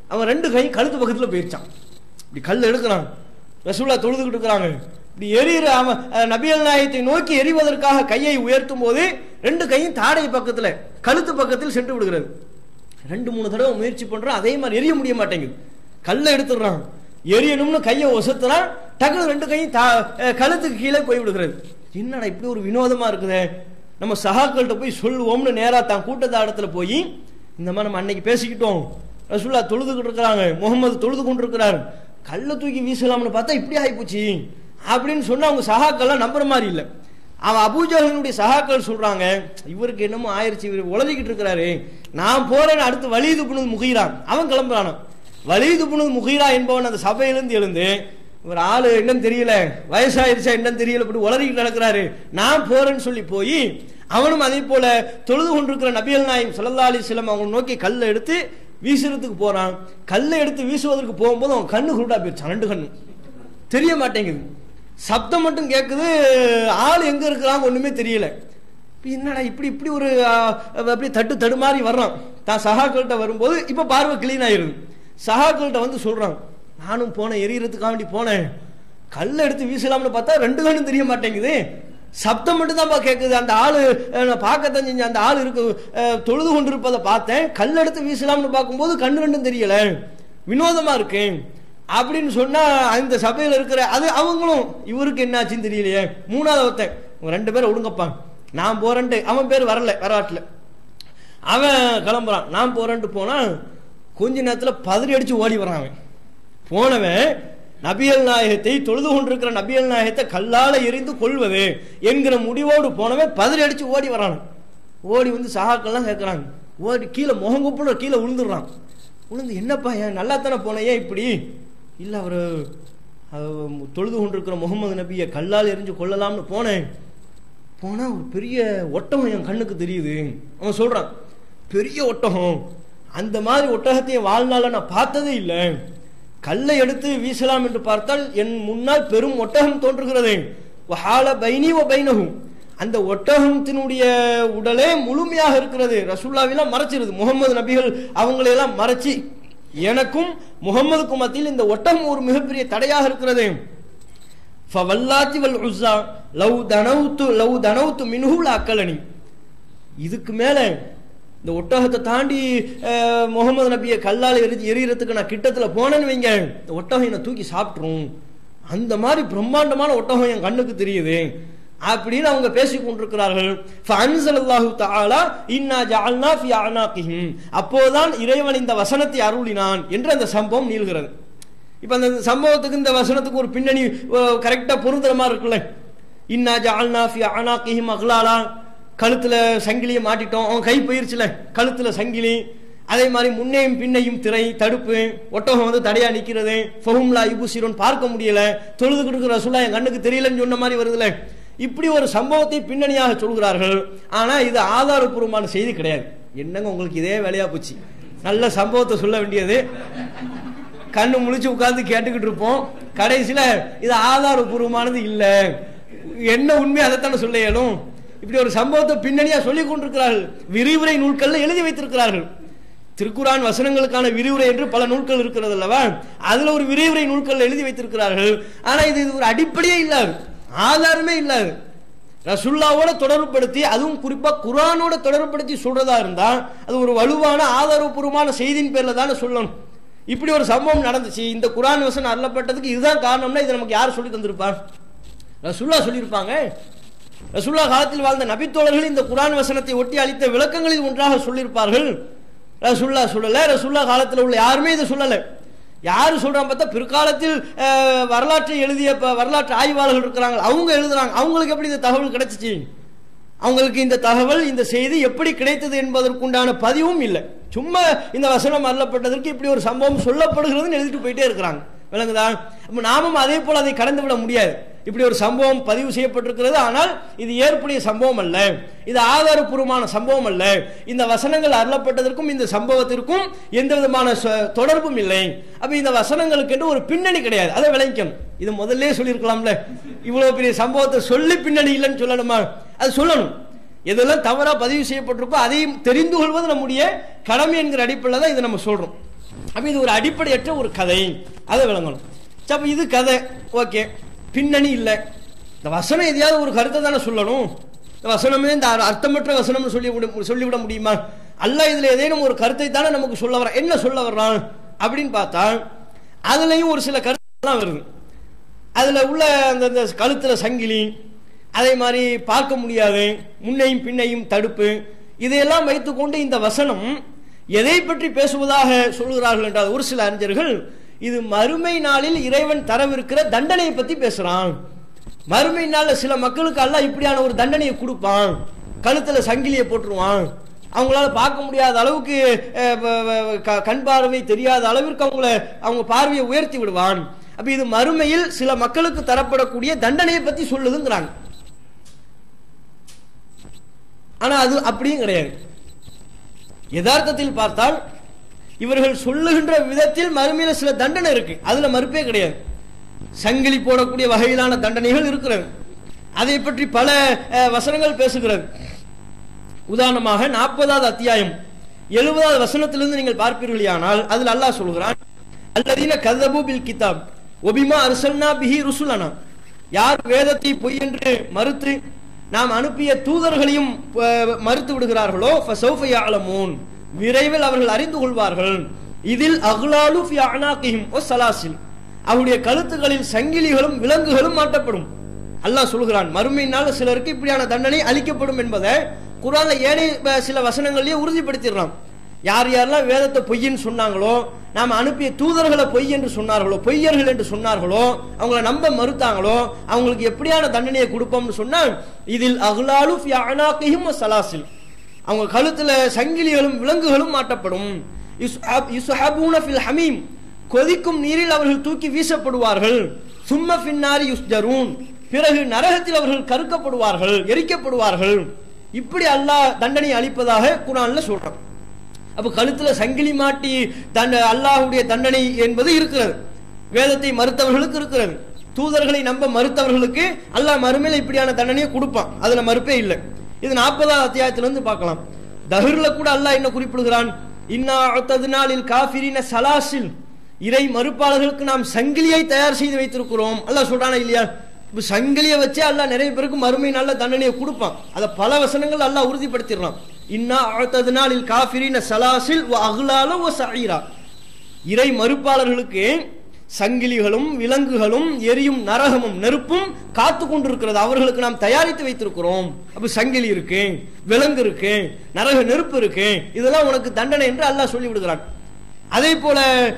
அவன் ரெண்டு கையும் கழுத்து பக்கத்துல போயிருச்சான் இப்படி கல் எடுக்கிறான் ரசூல்லா தொழுதுகிட்டு இருக்கிறாங்க இப்படி எரியிற அவன் அஹ், நபிகள் நாயகத்தை நோக்கி எரிவதற்காக கையை உயர்த்தும் போது ரெண்டு கையும் தாடை பக்கத்துல கழுத்து பக்கத்தில் சென்று விடுகிறது ரெண்டு மூணு தடவை முயற்சி பண்றான் அதே மாதிரி எரிய முடிய மாட்டேங்குது கல்லை எடுத்துடுறான் எரியணும்னு கையை ஒசத்துறான் டக்குனு ரெண்டு கையும் தா- அஹ், கழுத்துக்கு கீழே போய் விடுகிறது என்னடா இப்படி ஒரு வினோதமா இருக்குதே நம்ம சகாக்கள்கிட்ட போய் சொல்லுவோம்னு நேரா தான் கூட்டத்தாடத்துல போய் இந்த மாதிரி நம்ம அன்னைக்கு பேசிக்கிட்டோம் ரசூல்லா தொழுதுகிட்டு இருக்கிறாங்க முகமது தொழுது கொண்டு இருக்கிறார் கல்லை தூக்கி வீசலாம்னு பார்த்தா இப்படி ஆயிப்போச்சு அப்படின்னு சொன்னா அவங்க சகாக்கள்லாம் நம்புற மாதிரி இல்லை அவன் அபூஜகனுடைய சகாக்கள் சொல்றாங்க இவருக்கு என்னமோ ஆயிருச்சு இவர் உளறிக்கிட்டு இருக்கிறாரு நான் போறேன்னு அடுத்து வலிது புனது முகிரான் அவன் கிளம்புறானாம் வலிது புனது முகிரா என்பவன் அந்த சபையிலிருந்து எழுந்து இவர் ஆளு என்னன்னு தெரியல வயசாயிருச்சா என்னன்னு தெரியல இப்படி உளறிக்கிட்டு நடக்கிறாரு நான் போறேன்னு சொல்லி போய் அவனும் அதே போல தொழுது கொண்டிருக்கிற நபியல் நாயம் சல்லா அலிஸ்லாம் அவங்க நோக்கி கல்லை எடுத்து வீசுறதுக்கு போறான் கல்லை எடுத்து வீசுவதற்கு போகும்போது அவன் கண்ணு குருடா போயிடுச்சான் ரெண்டு கண்ணு தெரிய மாட்டேங்குது சப்தம் மட்டும் கேட்குது ஆள் எங்க இருக்கிறாங்க ஒண்ணுமே தெரியல இப்ப என்னடா இப்படி இப்படி ஒரு ஆ, அப்படியே தட்டு தடுமாறி வர்றான் தான் சகாக்கள்கிட்ட வரும்போது இப்ப பார்வை கிளீன் ஆயிருது சகாக்கள்கிட்ட வந்து சொல்றான் நானும் போனேன் எரியறதுக்காக வேண்டி போனேன் கல்லை எடுத்து வீசலாம்னு பார்த்தா ரெண்டு கண்ணும் தெரிய மாட்டேங்குது சப்தம் மட்டும் தான் கேட்குது அந்த ஆளு அஹ், நான் பார்க்கத்தான் செஞ்சேன் அந்த ஆள் இருக்கு அஹ், தொழுது கொண்டிருப்பதை பார்த்தேன் கல் எடுத்து வீசலாம்னு பார்க்கும்போது கண்ணு ரெண்டும் தெரியல வினோதமா இருக்கு அப்படின்னு சொன்னா அந்த சபையில இருக்கிற அது அவங்களும் இவருக்கு என்னாச்சுன்னு தெரியலையே மூணாவது ஒருத்தன் இவங்க ரெண்டு பேரும் ஒடுங்கப்பா நான் போறேன்ட்டு அவன் பேர் வரல வரலாற்றுல அவன் கிளம்புறான் நான் போறேன்ட்டு போனா கொஞ்ச நேரத்துல பதறி அடிச்சு ஓடி வரான் அவன் போனவன் நபியல் நாயகத்தை தொழுது கொண்டிருக்கிற நபியல் நாயகத்தை கல்லால எரிந்து கொள்வது என்கிற முடிவோடு போனவன் பதறி அடிச்சு ஓடி வரான் ஓடி வந்து சகாக்கள்லாம் கேட்கறாங்க ஓடி கீழே முகங்குப்புல கீழே விழுந்துடுறான் விழுந்து என்னப்பா ஏன் நல்லா தானே போனேன் ஏன் இப்படி இல்ல அவரு அஹ், தொழுது கொண்டிருக்கிற முகமது நபியை கல்லால் எரிஞ்சு கொள்ளலாம்னு போனேன் போனா ஒரு பெரிய ஒட்டகம் என் கண்ணுக்கு தெரியுது அவன் சொல்றான் பெரிய ஒட்டகம் அந்த மாதிரி ஒட்டகத்தை என் வாழ்நாள நான் பார்த்ததே இல்லை கல்லை எடுத்து வீசலாம் என்று பார்த்தால் என் முன்னால் பெரும் ஒட்டகம் தோன்றுகிறது வஹால பைனி வ பைனஹும் அந்த ஒட்டகத்தினுடைய உடலே முழுமையாக இருக்கிறது ரசூல்லாவெல்லாம் மறைச்சிருது முகமது நபிகள் அவங்களையெல்லாம் மறைச்சி எனக்கும் முகமதுக்கும் மத்தியில் இந்த ஒட்டகம் ஒரு மிகப்பெரிய தடையாக இருக்கிறது ஃபவல்லாத்தி வல் உஸ்ஸா லவ் தனவுத்து லவ் தனவுத்து மின்ஹுல் அக்கலனி இதுக்கு மேல இந்த ஒட்டகத்தை தாண்டி அஹ், முகமது நபியை கல்லால் எரி எரியறதுக்கு நான் கிட்டத்துல போனேன்னு வைங்க இந்த ஒட்டகம் என்னை தூக்கி சாப்பிட்ரும் அந்த மாதிரி பிரம்மாண்டமான ஒட்டகம் என் கண்ணுக்கு தெரியுது அப்படின்னு அவங்க பேசிக் கொண்டிருக்கிறார்கள் ஃபஅன்ஸலல்லாஹு தஆலா இன்னா ஜஅல்னா ஃபி அனாகிஹிம் அப்போதான் இறைவன் இந்த வசனத்தை அருளினான் என்று அந்த சம்பவம் நீள்கிறது இப்ப அந்த சம்பவத்துக்கு இந்த வசனத்துக்கு ஒரு பின்னணி கரெக்டா பொருந்துற மாதிரி இருக்குல்ல இன்னா ஜஅல்னா ஃபி அனாகிஹிம் அக்லாலா கழுத்துல சங்கிலியை மாட்டிட்டோம் அவன் கை போயிருச்சுல கழுத்துல சங்கிலி அதே மாதிரி முன்னையும் பின்னையும் திரை தடுப்பு ஒட்டகம் வந்து தடையா நிக்கிறது ஃபஹும்லா இபுசிரோன் பார்க்க முடியல தொழுதுகிட்டு இருக்கிற ரசூலா என் கண்ணுக்கு தெரியலன்னு சொன்ன மாதிரி வருதுல இப்படி ஒரு சம்பவத்தை பின்னணியாக சொல்கிறார்கள் ஆனா இது ஆதாரபூர்வமான செய்தி கிடையாது என்னங்க உங்களுக்கு இதே வேலையா போச்சு நல்ல சம்பவத்தை சொல்ல வேண்டியது கண்ணு முழிச்சு உட்கார்ந்து கேட்டுக்கிட்டு இருப்போம் கடைசியில இது ஆதாரபூர்வமானது இல்ல என்ன உண்மை அதைத்தானே சொல்ல இயலும் இப்படி ஒரு சம்பவத்தை பின்னணியா சொல்லிக் கொண்டிருக்கிறார்கள் விரிவுரை நூல்கள்ல எழுதி வைத்திருக்கிறார்கள் திருக்குரான் வசனங்களுக்கான விரிவுரை என்று பல நூல்கள் இருக்கிறது அல்லவா அதுல ஒரு விரிவுரை நூல்கள் எழுதி வைத்திருக்கிறார்கள் ஆனா இது இது ஒரு அடிப்படையே இல்லாது ஆதாரமே இல்லாது ரசுல்லாவோட தொடர்புபடுத்தி அதுவும் குறிப்பா குரானோட தொடர்புபடுத்தி சொல்றதா இருந்தா அது ஒரு வலுவான ஆதாரபூர்வமான செய்தியின் பேர்ல தானே சொல்லணும் இப்படி ஒரு சம்பவம் நடந்துச்சு இந்த குரான் வசனம் அருளப்பட்டதுக்கு இதுதான் காரணம்னா இது நமக்கு யார் சொல்லி தந்திருப்பார் ரசுல்லா சொல்லியிருப்பாங்க ரசுல்லா காலத்தில் வாழ்ந்த நபித்தோழர்கள் இந்த குரான் வசனத்தை ஒட்டி அளித்த விளக்கங்களில் ஒன்றாக சொல்லியிருப்பார்கள் ரசுல்லா சொல்லல ரசுல்லா காலத்தில் உள்ள யாருமே இதை சொல்லல யாரு சொல்றாங்க பார்த்தா பிற்காலத்தில் அஹ், வரலாற்றை எழுதிய ப- வரலாற்று ஆய்வாளர்கள் இருக்கிறாங்க அவங்க எழுதுறாங்க அவங்களுக்கு எப்படி இந்த தகவல் கிடைச்சிச்சு அவங்களுக்கு இந்த தகவல் இந்த செய்தி எப்படி கிடைத்தது என்பதற்குண்டான பதிவும் இல்லை சும்மா இந்த வசனம் அருளப்பட்டதற்கு இப்படி ஒரு சம்பவம் சொல்லப்படுகிறதுன்னு எழுதிட்டு போயிட்டே இருக்கிறாங்க விளங்குதா அப்ப நாமும் அதே போல அதை கடந்து விட முடியாது இப்படி ஒரு சம்பவம் பதிவு செய்யப்பட்டிருக்கிறது ஆனால் இது ஏற்புடைய சம்பவம் அல்ல இது ஆதாரபூர்வமான சம்பவம் அல்ல இந்த வசனங்கள் அருளப்பட்டதற்கும் இந்த சம்பவத்திற்கும் எந்த விதமான சொ- தொடர்பும் இல்லை அப்ப இந்த வசனங்களுக்கு என்று ஒரு பின்னணி கிடையாது அதை விளங்கிக்கணும் இது முதல்ல சொல்லியிருக்கலாம்ல இவ்வளவு பெரிய சம்பவத்தை சொல்லி பின்னணி இல்லைன்னு சொல்லணுமா அது சொல்லணும் எதெல்லாம் தவறா பதிவு செய்யப்பட்டிருக்கோ அதையும் தெரிந்து கொள்வது நம்முடைய கடமை என்கிற அடிப்படையில் தான் இதை நம்ம சொல்றோம் அப்ப இது ஒரு அடிப்படையற்ற ஒரு கதை அதை விளங்கணும் சரி, அப்ப இது கதை ஓகே பின்னணி இல்லை இந்த வசனம் எதையாவது ஒரு கருத்தை தானே சொல்லணும் இந்த வசனமே இந்த அர்- அர்த்தமற்ற வசனம்னு சொல்லி விட- சொல்லிவிட முடியுமா அல்லாஹ் இதுல ஏதேனும் ஒரு கருத்தை தானே நமக்கு சொல்ல வரான் என்ன சொல்ல வர்றான் அப்படின்னு பார்த்தா அதுலயும் ஒரு சில கருத்துலாம் வருது அதுல உள்ள அந்த அந்த கழுத்துல சங்கிலி அதே மாதிரி பார்க்க முடியாது முன்னையும் பின்னையும் தடுப்பு இதையெல்லாம் வைத்துக்கொண்டு இந்த வசனம் எதை பற்றி பேசுவதாக சொல்கிறார்கள் என்றால் ஒரு சில அறிஞர்கள் இது மறுமை நாளில் இறைவன் தரவிருக்கிற தண்டனையை பத்தி பேசுறான் மறுமை நாள்ல சில மக்களுக்கு அல்லாஹ் இப்படியான ஒரு தண்டனையை கொடுப்பான் கழுத்துல சங்கிலியை போட்டுருவான் அவங்களால பார்க்க முடியாத அளவுக்கு அஹ், வ- வ- க- கண் பார்வை தெரியாத அளவிற்கு அவங்கள அவங்க பார்வையை உயர்த்தி விடுவான் அப்ப இது மறுமையில் சில மக்களுக்கு தரப்படக்கூடிய தண்டனையை பத்தி சொல்லுதுங்கிறாங்க ஆனா அது அப்படியும் கிடையாது யதார்த்தத்தில் பார்த்தால் இவர்கள் சொல்லுகின்ற விதத்தில் மறுமையில சில தண்டனை இருக்கு அதுல மறுப்பே கிடையாது சங்கிலி போடக்கூடிய வகையிலான தண்டனைகள் இருக்கிறது அதை பற்றி பல அஹ், வசனங்கள் பேசுகிறது உதாரணமாக நாற்பதாவது அத்தியாயம் எழுபதாவது வசனத்திலிருந்து நீங்கள் பார்ப்பீர்களானால் அதில் அல்லாஹ் சொல்கிறான் அல்லதீன கதபு பில் கிதாப் ஒபிமா அர்சல்னா பிஹி ருசுலனா யார் வேதத்தை பொய் என்று மறுத்து நாம் அனுப்பிய தூதர்களையும் அஹ், மறுத்து விடுகிறார்களோ ஃபசௌஃப يعلمون. விரைவில் அவர்கள் அறிந்து கொள்வார்கள் இதில் அஹ்லாலு ஃபி அனாகிஹிம் ஒ சலாசில் அவருடைய கழுத்துகளில் சங்கிலிகளும் விலங்குகளும் மாட்டப்படும் அல்லாஹ் சொல்கிறான் மறுமை நாள் சிலருக்கு இப்படியான தண்டனை அளிக்கப்படும் என்பதை குரான்ல ஏனைய அஹ், சில வசனங்கள்லயே உறுதிப்படுத்திடுறான் யார் யாரெல்லாம் வேதத்தை பொய்ன்னு சொன்னாங்களோ நாம் அனுப்பிய தூதர்களை பொய் என்று சொன்னார்களோ பொய்யர்கள் என்று சொன்னார்களோ அவங்கள நம்ப மறுத்தாங்களோ அவங்களுக்கு எப்படியான தண்டனையை கொடுப்போம்னு சொன்னால் இதில் அஹ்லாலு ஃபி அனாகிஹிம் வ சலாசில் அவங்க கழுத்துல சங்கிலிகளும் விலங்குகளும் மாட்டப்படும் யுஸ்ஹப்- யுஸ்ஹபூன ஃபில் ஹமீம் கொதிக்கும் நீரில் அவர்கள் தூக்கி வீசப்படுவார்கள் சும்ம பின்னாரி யுஸ்ஜரூன் பிறகு நரகத்தில் அவர்கள் கருக்கப்படுவார்கள் எரிக்கப்படுவார்கள் இப்படி அல்லாஹ் தண்டனை அளிப்பதாக குரான்ல சொல்றான் அப்ப கழுத்துல சங்கிலி மாட்டி தண்ட அல்லாஹ்வுடைய தண்டனை என்பது இருக்கிறது வேதத்தை மறுத்தவர்களுக்கு இருக்கிறது தூதர்களை நம்ப மறுத்தவர்களுக்கு அல்லாஹ் மறுமையில இப்படியான தண்டனையை கொடுப்பான் அதுல மறுப்பே இல்லை இது நாற்பதாவது அத்தியாயத்திலிருந்து பார்க்கலாம் தஹர்ல கூட அல்லாஹ் என்ன குறிப்பிடுகிறான் இன்னா அத்ததுனாலில் காஃபிரின சலாசில் இறை மறுப்பாளர்களுக்கு நாம் சங்கிலியை தயார் செய்து வைத்திருக்கிறோம் அல்லாஹ் சொல்றானா இல்லையா இப்ப சங்கிலியை வச்சே அல்லாஹ் நிறைய பேருக்கு மறுமை நல்ல தண்டனையை கொடுப்பான் அதை பல வசனங்கள் அல்லாஹ் உறுதிப்படுத்திடுறான் இன்னா அத்ததுனாலில் காஃபிரின சலாசில் வ அஹ்லால வ சஈரா இறை மறுப்பாளர்களுக்கு சங்கிலிகளும் விலங்குகளும் எரியும் நரகமும் நெருப்பும் காத்து கொண்டிருக்கிறது அவர்களுக்கு நாம் தயாரித்து வைத்திருக்கிறோம் அப்ப சங்கிலி இருக்கு விலங்கு இருக்கு நரக நெருப்பு இருக்கு இதெல்லாம் உனக்கு தண்டனை என்று அல்லாஹ் சொல்லி விடுகிறான் அதே போல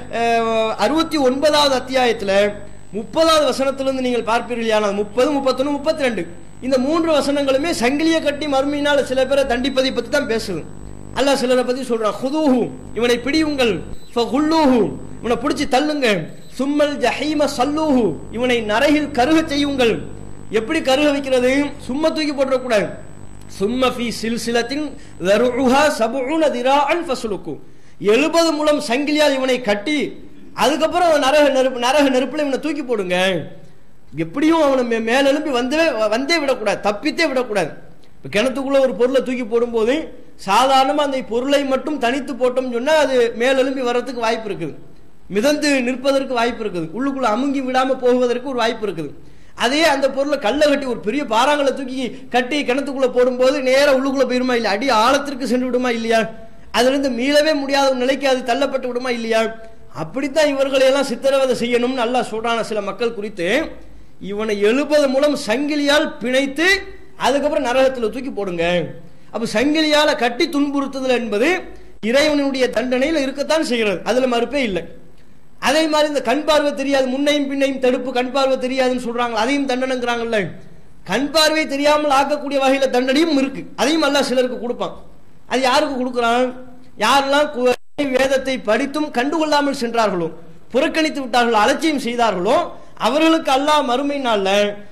அறுபத்தி ஒன்பதாவது அத்தியாயத்துல முப்பதாவது வசனத்திலிருந்து நீங்கள் பார்ப்பீர்கள் முப்பது முப்பத்தொன்னு முப்பத்தி ரெண்டு இந்த மூன்று வசனங்களுமே சங்கிலியை கட்டி மறுமையினால சில பேரை தண்டிப்பதை பத்தி தான் பேசுது அல்லாஹ் சிலரை பத்தி சொல்றான் ஹுதூஹு இவனை பிடியுங்கள் ஃபகுல்லூஹு இவனை பிடிச்சி தள்ளுங்க சும்மல் ஜஹீம சல்லூஹு இவனை நரகில் கருக செய்யுங்கள் எப்படி கருக வைக்கிறது சும்மா தூக்கி போட்டுறக்கூடாது சும்ம ஃபி சில்சிலத்தின் தருஹா சபுன திராஅன் ஃபஸ்லுக்கு எழுபது முழம் சங்கிலியால் இவனை கட்டி அதுக்கப்புறம் அவன் நரக நெருப்பு நரக நெருப்புல இவனை தூக்கி போடுங்க எப்படியும் அவனை மே- மேலெலும்பி வந்தே வந்தே விடக்கூடாது தப்பித்தே விடக்கூடாது இப்ப கிணத்துக்குள்ள ஒரு பொருளை தூக்கி போடும்போது சாதாரணமா அந்த பொருளை மட்டும் தனித்து போட்டோம்னு சொன்னா அது மேலெலும்பி வர்றதுக்கு வாய்ப்பு இருக்குது மிதந்து நிற்பதற்கு வாய்ப்பு இருக்குது உள்ளுக்குள்ள அமுங்கி விடாம போகுவதற்கு ஒரு வாய்ப்பு இருக்குது அதே அந்த பொருளை கல்லை கட்டி ஒரு பெரிய பாறாங்களை தூக்கி கட்டி கிணத்துக்குள்ள போடும்போது நேரா உள்ளுக்குள்ள போயிருமா இல்லையா அடி ஆழத்திற்கு சென்று விடுமா இல்லையா அதுல இருந்து மீளவே முடியாத ஒரு நிலைக்கு அது தள்ளப்பட்டு விடுமா இல்லையா அப்படித்தான் இவர்களை எல்லாம் சித்திரவதை செய்யணும்னு அல்லாஹ் சொல்றான சில மக்கள் குறித்து இவனை எழுபது மூலம் சங்கிலியால் பிணைத்து அதுக்கப்புறம் நரகத்துல தூக்கி போடுங்க அப்ப சங்கிலியால கட்டி துன்புறுத்துதல் என்பது இறைவனுடைய தண்டனையில் இருக்கத்தான் செய்கிறது அதுல மறுப்பே இல்லை அதே மாதிரி இந்த கண் பார்வை தெரியாது முன்னையும் பின்னையும் தடுப்பு கண் பார்வை தெரியாதுன்னு சொல்றாங்க அதையும் தண்டனைங்கிறாங்கல்ல கண் பார்வை தெரியாமல் ஆக்கக்கூடிய வகையில தண்டனையும் இருக்கு அதையும் அல்லாஹ் சிலருக்கு கொடுப்பான் அது யாருக்கு கொடுக்குறான் யாரெல்லாம் கு- வேதத்தை படித்தும் கண்டுகொள்ளாமல் சென்றார்களோ புறக்கணித்து விட்டார்களோ அலட்சியம் செய்தார்களோ அவர்களுக்கு அல்லாஹ் மறுமை நாள்ல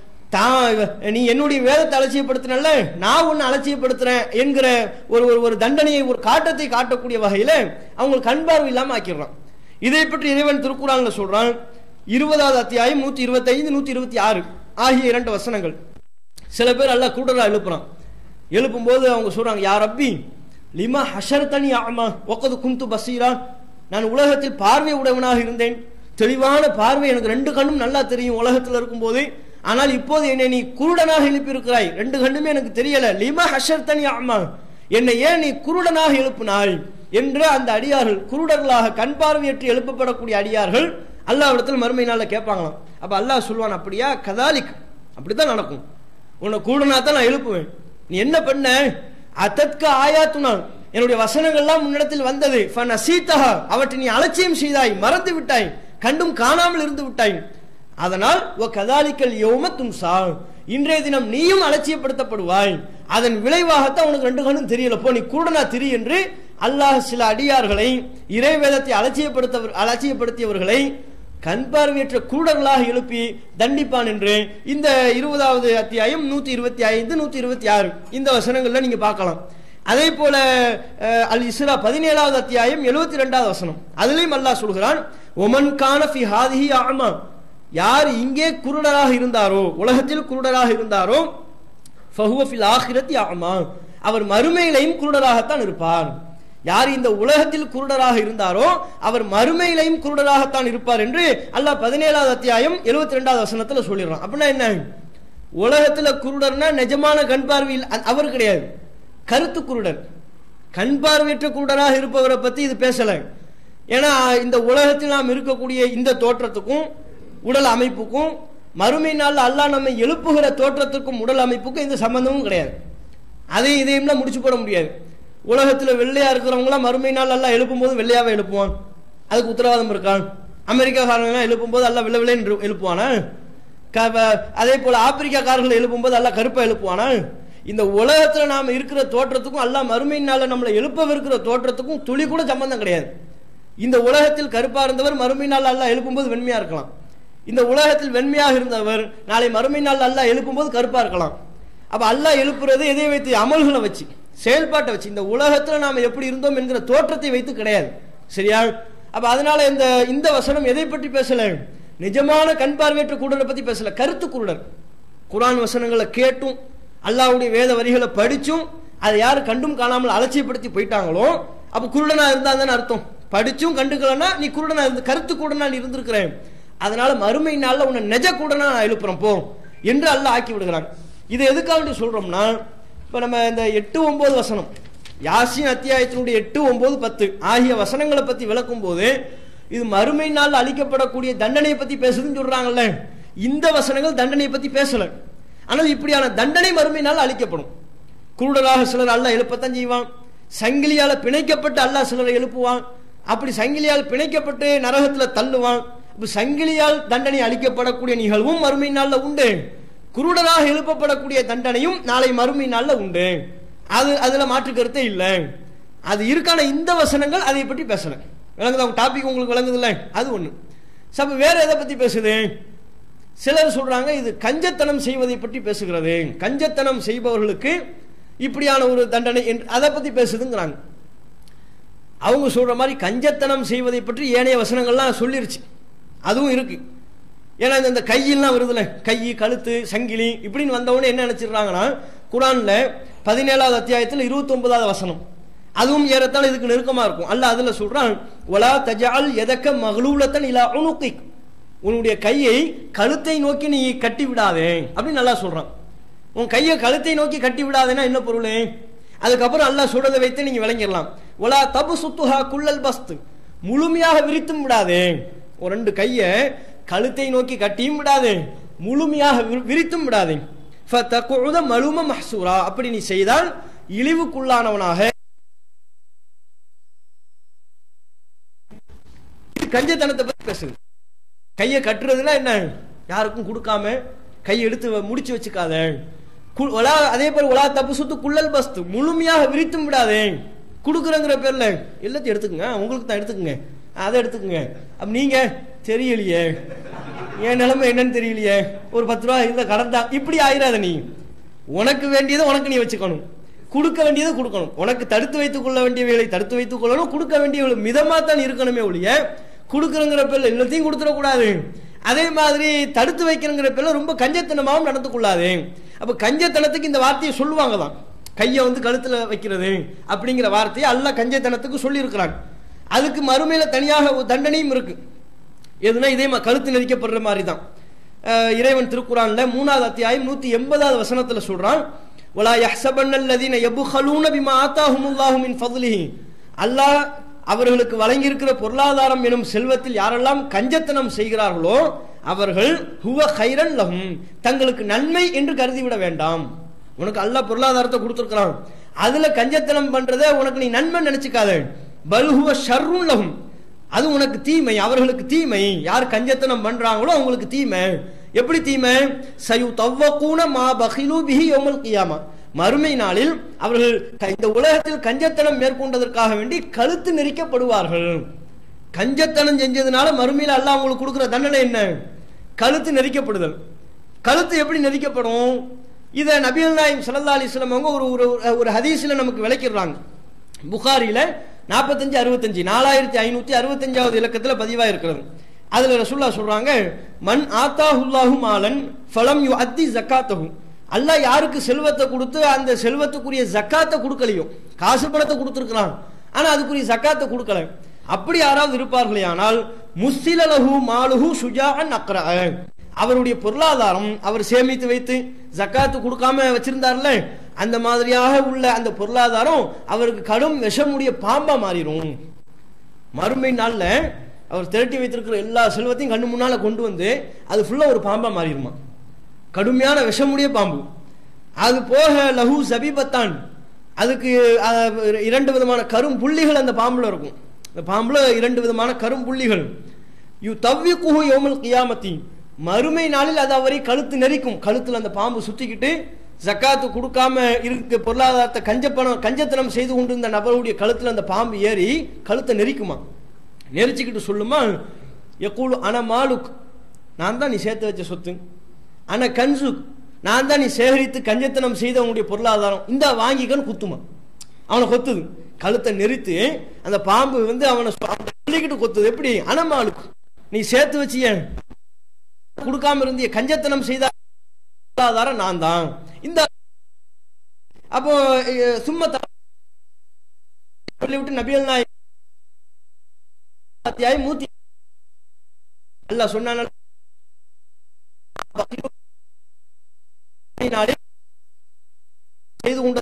தான் நீ என்னுடைய வேதத்தை அலட்சியப்படுத்தினல்ல நான் உன்னை அலட்சியப்படுத்துறேன் என்கிற ஒரு ஒரு ஒரு தண்டனையை ஒரு காட்டத்தை காட்டக்கூடிய வகையில அவங்களுக்கு கண் பார்வை இல்லாம ஆக்கிடுறான் இதை பற்றி இறைவன் திருக்குறான்ல சொல்றான் இருபதாவது அத்தியாயம் நூத்தி இருபத்தி ஐந்து நூத்தி இருபத்தி ஆறு ஆகிய இரண்டு வசனங்கள் சில பேர் எல்லாம் கூடுதலா எழுப்புறான் எழுப்பும்போது அவங்க சொல்றாங்க யார் ரப்பி லிமா ஹஷர் தனி ஆமா ஒக்கது குந்து பசீரா நான் உலகத்தில் பார்வை உடையவனாக இருந்தேன் தெளிவான பார்வை எனக்கு ரெண்டு கண்ணும் நல்லா தெரியும் உலகத்தில் இருக்கும்போது ஆனால் இப்போது என்னை நீ குருடனாக எழுப்பியிருக்கிறாய் ரெண்டு கண்ணுமே எனக்கு தெரியல லிமா ஹஷர் தனி ஆமா என்னை ஏன் நீ குருடனாக எழுப்பினாய் என்று அந்த அடியார்கள் குருடர்களாக கண் பார்வையற்று எழுப்பப்படக்கூடிய அடியார்கள் அல்லாவிடத்தில் மறுமை நாள்ல கேட்பாங்களாம் அப்ப அல்லாஹ் சொல்லுவான் அப்படியா கதாலிக் அப்படித்தான் நடக்கும் உன்னை கூடனா தான் நான் எழுப்புவேன் நீ என்ன பண்ண அத்தத்க ஆயாத்துனா என்னுடைய வசனங்கள்லாம் முன்னிடத்தில் வந்தது ஃபன் அசீத்தஹா அவற்றை நீ அலட்சியம் செய்தாய் மறந்து விட்டாய் கண்டும் காணாமல் இருந்து விட்டாய் அதனால் ஓ கதாலிக்கல் யௌம துன்சா இன்றைய தினம் நீயும் அலட்சியப்படுத்தப்படுவாய் அதன் விளைவாகத்தான் உனக்கு ரெண்டு கண்ணும் தெரியல போ நீ கூடனா திரி என்று அல்லாஹ் சில அடியார்களை இறைவேதத்தை அலட்சியப்படுத்த அலட்சியப்படுத்தியவர்களை கண் பார்வையற்ற கூடர்களாக எழுப்பி தண்டிப்பான் என்று இந்த இருபதாவது அத்தியாயம் நூத்தி இருபத்தி ஐந்து நூத்தி இருபத்தி ஆறு இந்த வசனங்கள்ல நீங்க பார்க்கலாம் அதே போல அஹ், அல் இஸ்ரா பதினேழாவது அத்தியாயம் எழுபத்தி ரெண்டாவது வசனம் அதுலயும் அல்லாஹ் சொல்கிறான் ஒமன் கான ஃபி ஹாதிஹி ஆமா யார் இங்கே குருடராக இருந்தாரோ உலகத்தில் குருடராக இருந்தாரோ ஃபஹுவ ஃபில் ஆখিরাতি அமா அவர் மறுமையிலையும் குருடராகத்தான் இருப்பார் யார் இந்த உலகத்தில் குருடராக இருந்தாரோ அவர் மறுமையிலையும் குருடராகத்தான் இருப்பார் என்று அல்லாஹ் பதினேழாவது அத்தியாயம் எழுபத்தி ரெண்டாவது வசனத்துல சொல்லிடுறான் அப்படின்னா என்ன உலகத்துல குருடர்னா நிஜமான கண் பார்வையில் அ- அவர் கிடையாது கருத்து குருடர் கண் பார்வையற்ற குருடராக இருப்பவரை பத்தி இது பேசல ஏன்னா இந்த உலகத்தில் நாம் இருக்கக்கூடிய இந்த தோற்றத்துக்கும் உடல் அமைப்புக்கும் மறுமை நாள் அல்லாஹ் நம்மை எழுப்புகிற தோற்றத்துக்கும் உடல் அமைப்புக்கும் எந்த சம்பந்தமும் கிடையாது அதையும் இதையும்லாம் முடிச்சு போட முடியாது உலகத்துல வெள்ளையா இருக்கிறவங்களாம் மறுமை நாள் எல்லாம் எழுப்பும் போது வெள்ளையாவே எழுப்புவான் அதுக்கு உத்தரவாதம் இருக்கான் அமெரிக்காக்காரங்க எழுப்பும் போது எல்லாம் வெள்ளை வெள்ளைன்னு எழுப்புவானா க- வ- அதே போல ஆப்பிரிக்காக்காரர்கள் எழுப்பும் போது எல்லாம் கருப்பா எழுப்புவானா இந்த உலகத்துல நாம இருக்கிற தோற்றத்துக்கும் எல்லாம் மறுமை நாள்ல நம்மளை எழுப்பவிருக்கிற தோற்றத்துக்கும் துளி கூட சம்பந்தம் கிடையாது இந்த உலகத்தில் கருப்பா இருந்தவர் மறுமை நாள் அல்லாஹ் எழுப்பும்போது வெண்மையா இருக்கலாம் இந்த உலகத்தில் வெண்மையாக இருந்தவர் நாளை மறுமை நாள் அல்லாஹ் எழுப்பும்போது கருப்பா இருக்கலாம் அப்ப அல்லாஹ் எழுப்புறது எதை வைத்து அமல்களை வச்சு செயல்பாட்டை வச்சு இந்த உலகத்துல நாம எப்படி இருந்தோம் என்கிற தோற்றத்தை வைத்து கிடையாது சரியா அப்ப அதனால இந்த இந்த வசனம் எதை பற்றி பேசல நிஜமான கண் பார்வையற்ற குருடரை பத்தி பேசல கருத்து குருடர் குர்ஆன் வசனங்களை கேட்டும் அல்லாஹ்வுடைய வேத வரிகளை படிச்சும் அதை யாரு கண்டும் காணாமல் அலட்சியப்படுத்தி போயிட்டாங்களோ அப்ப குருடனா இருந்தா தானே அர்த்தம் படிச்சும் கண்டுக்கலன்னா நீ குருடனா இருந்து கருத்து குருடனா நீ இருந்திருக்கிறேன் அதனால மறுமை நாள்ல உன்னை நெஜ குருடனா நான் எழுப்புறேன் போ என்று அல்லாஹ் ஆக்கி விடுகிறான் இது எதுக்காக வேண்டி சொல்றோம்னா இப்ப நம்ம இந்த எட்டு ஒன்பது வசனம் யாசின் அத்தியாயத்தினுடைய எட்டு ஒன்பது பத்து ஆகிய வசனங்களை பத்தி விளக்கும் போது இது மறுமை நாள் அளிக்கப்படக்கூடிய தண்டனையை பத்தி பேசுதுன்னு சொல்றாங்கல்ல இந்த வசனங்கள் தண்டனையை பத்தி பேசல ஆனால் இப்படியான தண்டனை மறுமை நாள் அளிக்கப்படும் குருடராக சிலர் அல்லாஹ் எழுப்பத்தான் செய்வான் சங்கிலியால பிணைக்கப்பட்டு அல்லாஹ் சிலரை எழுப்புவான் அப்படி சங்கிலியால் பிணைக்கப்பட்டு நரகத்துல தள்ளுவான் இப்ப சங்கிலியால் தண்டனை அளிக்கப்படக்கூடிய நிகழ்வும் மறுமை நாள்ல உண்டு குருடராக எழுப்பப்படக்கூடிய தண்டனையும் நாளை மறுமை நாள்ல உண்டு அது அதுல மாற்று கருத்தே இல்லை அது இருக்கான இந்த வசனங்கள் அதை பற்றி பேசல விளங்குதா டாபிக் உங்களுக்கு விளங்குது இல்லை அது ஒண்ணு சப்ப வேற எதை பத்தி பேசுது சிலர் சொல்றாங்க இது கஞ்சத்தனம் செய்வதை பற்றி பேசுகிறது கஞ்சத்தனம் செய்பவர்களுக்கு இப்படியான ஒரு தண்டனை என்று அதை பத்தி பேசுதுங்கிறாங்க அவங்க சொல்ற மாதிரி கஞ்சத்தனம் செய்வதை பற்றி ஏனைய வசனங்கள்லாம் சொல்லிருச்சு அதுவும் இருக்கு ஏன்னா இந்த- இந்த கையெல்லாம் வருதுல கை கழுத்து சங்கிலி இப்படின்னு வந்தவொடனே என்ன நினைச்சிடுறாங்கன்னா குரான்ல பதினேழாவது அத்தியாயத்தில் இருபத்தி ஒன்பதாவது வசனம் அதுவும் ஏறத்தாழ இதுக்கு நெருக்கமா இருக்கும் அல்ல அதுல சொல்றான் ஒலா தஜால் எதக்க மகளூலத்தன் இலா உனுக்கிக் உன்னுடைய கையை கழுத்தை நோக்கி நீ கட்டி விடாதே அப்படின்னு நல்லா சொல்றான் உன் கையை கழுத்தை நோக்கி கட்டி விடாதேன்னா என்ன பொருள் அதுக்கப்புறம் அல்லாஹ் சொல்றதை வைத்து நீங்க விளங்கிடலாம் ஒலா தபு சுத்துஹா குள்ளல் பஸ்து முழுமையாக விரித்தும் விடாதே ஒரு ரெண்டு கையை கழுத்தை நோக்கி கட்டியும் விடாதே முழுமையாக வி- விரித்தும் விடாதே ஃபதகுஉத மலும மஹ்சூரா அப்படி நீ செய்தால் இழிவுக்குள்ளானவனாக இது கஞ்சத்தனத்தை பத்தி பேசுது கையை கட்டுறதுனா என்ன யாருக்கும் கொடுக்காம கை எடுத்து வ- முடிச்சு வச்சுக்காத கு- ஒலா அதே போல ஒலா தப்பு சுத்து குள்ளல் பஸ்து முழுமையாக விரித்தும் விடாதே கொடுக்குறங்கிற பேர்ல எல்லாத்தையும் எடுத்துக்கங்க உங்களுக்கு தான் எடுத்துக்கங்க அதை எடுத்துக்கங்க அப்ப நீங்க தெரியலையே என் நிலைமை என்னன்னு தெரியலையே ஒரு பத்து ரூபா இந்த கடன் தான் இப்படி ஆயிராத நீ உனக்கு வேண்டியதை உனக்கு நீ வச்சுக்கணும் கொடுக்க வேண்டியதை கொடுக்கணும் உனக்கு தடுத்து வைத்துக் கொள்ள வேண்டியவைகளை தடுத்து வைத்துக் கொள்ளணும் கொடுக்க வேண்டியவளை மிதமா தான் இருக்கணுமே ஒழிய கொடுக்குறங்கிற பேர்ல எல்லாத்தையும் கொடுத்துடக்கூடாது அதே மாதிரி தடுத்து வைக்கிறங்கிற பேர்ல ரொம்ப கஞ்சத்தனமாவும் நடந்து கொள்ளாது அப்ப கஞ்சத்தனத்துக்கு இந்த வார்த்தையை சொல்லுவாங்க தான் கையை வந்து கழுத்துல வைக்கிறது அப்படிங்கிற வார்த்தையை அல்ல கஞ்சத்தனத்துக்கு சொல்லி இருக்கிறாங்க அதுக்கு மறுமையில தனியாக ஒரு தண்டனையும் இருக்கு எதுனா இதே மா- கழுத்து நெரிக்கப்படுற மாதிரி தான் அஹ் இறைவன் திருக்குறான்ல மூணாவது அத்தியாயம் நூத்தி எண்பதாவது வசனத்துல சொல்றான் வலா யஹ்சபன்னல்லதீன யபுஹலூன பிமா ஆத்தாஹுமுல்லாஹு மின் ஃபضலிஹி அல்லாஹ் அவர்களுக்கு வழங்கியிருக்கிற பொருளாதாரம் எனும் செல்வத்தில் யாரெல்லாம் கஞ்சத்தனம் செய்கிறார்களோ அவர்கள் ஹுவ கைரன் லஹும் தங்களுக்கு நன்மை என்று கருதிவிட வேண்டாம் உனக்கு அல்லாஹ் பொருளாதாரத்தை கொடுத்துருக்கிறான் அதுல கஞ்சத்தனம் பண்றதை உனக்கு நீ நன்மை நினைச்சுக்காத பல்ஹுவ ஷர்ருன் லஹும் அது உனக்கு தீமை அவர்களுக்கு தீமை யார் கஞ்சத்தனம் பண்றாங்களோ அவங்களுக்கு தீமை எப்படி தீமை சயு தவ்வக்கூன மா பஹிலு பிஹி யௌமல் கியாமா மறுமை நாளில் அவர்கள் க- இந்த உலகத்தில் கஞ்சத்தனம் மேற்கொண்டதற்காக வேண்டி கழுத்து நெரிக்கப்படுவார்கள் கஞ்சத்தனம் செஞ்சதுனால மறுமையில அல்லாஹ் அவங்களுக்கு கொடுக்கிற தண்டனை என்ன கழுத்து நெரிக்கப்படுதல் கழுத்து எப்படி நெரிக்கப்படும் இதை நபிகள் நாயம் ஸல்லல்லாஹு அலைஹி வஸல்லம் அவங்க ஒரு ஒரு ஒரு ஹதீஸ்ல நமக்கு விளக்கிடுறாங்க புகாரில நாற்பத்தஞ்சு அறுபத்தஞ்சு நாலாயிரத்தி ஐநூத்தி அறுபத்தஞ்சாவது இலக்கத்துல பதிவா இருக்கிறது அதுல ரசூல்லா சொல்றாங்க மன் ஆத்தாஹுல்லாஹு மாலன் ஃபலம் யு அத்தி ஜக்காத்தஹு அல்லாஹ் யாருக்கு செல்வத்தை கொடுத்து அந்த செல்வத்துக்குரிய ஜக்காத்தை கொடுக்கலையோ காசு பணத்தை கொடுத்துருக்கிறான் ஆனா அதுக்குரிய ஜக்காத்தை கொடுக்கல அப்படி யாராவது இருப்பார்களே ஆனால் முஸ்ஸிலலஹு மாலுஹு சுஜாஅன் அக்ரா அவருடைய பொருளாதாரம் அவர் சேமித்து வைத்து ஜக்காத்து கொடுக்காம வச்சிருந்தார்ல அந்த மாதிரியாக உள்ள அந்த பொருளாதாரம் அவருக்கு கடும் விஷமுடைய பாம்பா மாறிடும் மறுமை நாள்ல அவர் திரட்டி வைத்திருக்கிற எல்லா செல்வத்தையும் கண்ணு முன்னால கொண்டு வந்து அது ஃபுல்லா ஒரு பாம்பா மாறிடுமா கடுமையான விஷமுடைய பாம்பு அது போக லஹு சபீபத்தான் அதுக்கு அஹ், இரண்டு விதமான கரும் புள்ளிகள் அந்த பாம்புல இருக்கும் அந்த பாம்புல இரண்டு விதமான கரும் புள்ளிகள் யு தவ்வி குஹு யோமல் கியாமத்தி மறுமை நாளில் அது அவரை கழுத்து நெரிக்கும் கழுத்துல அந்த பாம்பு சுத்திக்கிட்டு ஜக்காத்து கொடுக்காம இருக்க பொருளாதாரத்தை கஞ்சப்பணம் கஞ்சத்தனம் செய்து கொண்டிருந்த நபருடைய கழுத்துல அந்த பாம்பு ஏறி கழுத்தை நெரிக்குமா நெரிச்சுக்கிட்டு சொல்லுமா எக்கூலு அன மாலுக் நான் தான் நீ சேர்த்து வச்ச சொத்து அன கன்சுக் நான் தான் நீ சேகரித்து கஞ்சத்தனம் செய்த உன்னுடைய பொருளாதாரம் இந்த வாங்கிக்கன்னு குத்துமா அவனை கொத்துது கழுத்தை நெரித்து அந்த பாம்பு வந்து அவனை சொ- அவனை சொல்லிக்கிட்டு கொத்துது எப்படி அனமாலுக் நீ சேர்த்து வச்சிய கொடுக்காம இருந்திய கஞ்சத்தனம் செய்த பொருளாதாரம் நான் தான் இந்த அப்போ அஹ், சும்மா த- சொல்லிவிட்டு நபியல் நாய் அத்தியாயம் நூத்தி அல்லாஹ் சொன்னான நாளில் செய்து கொண்ட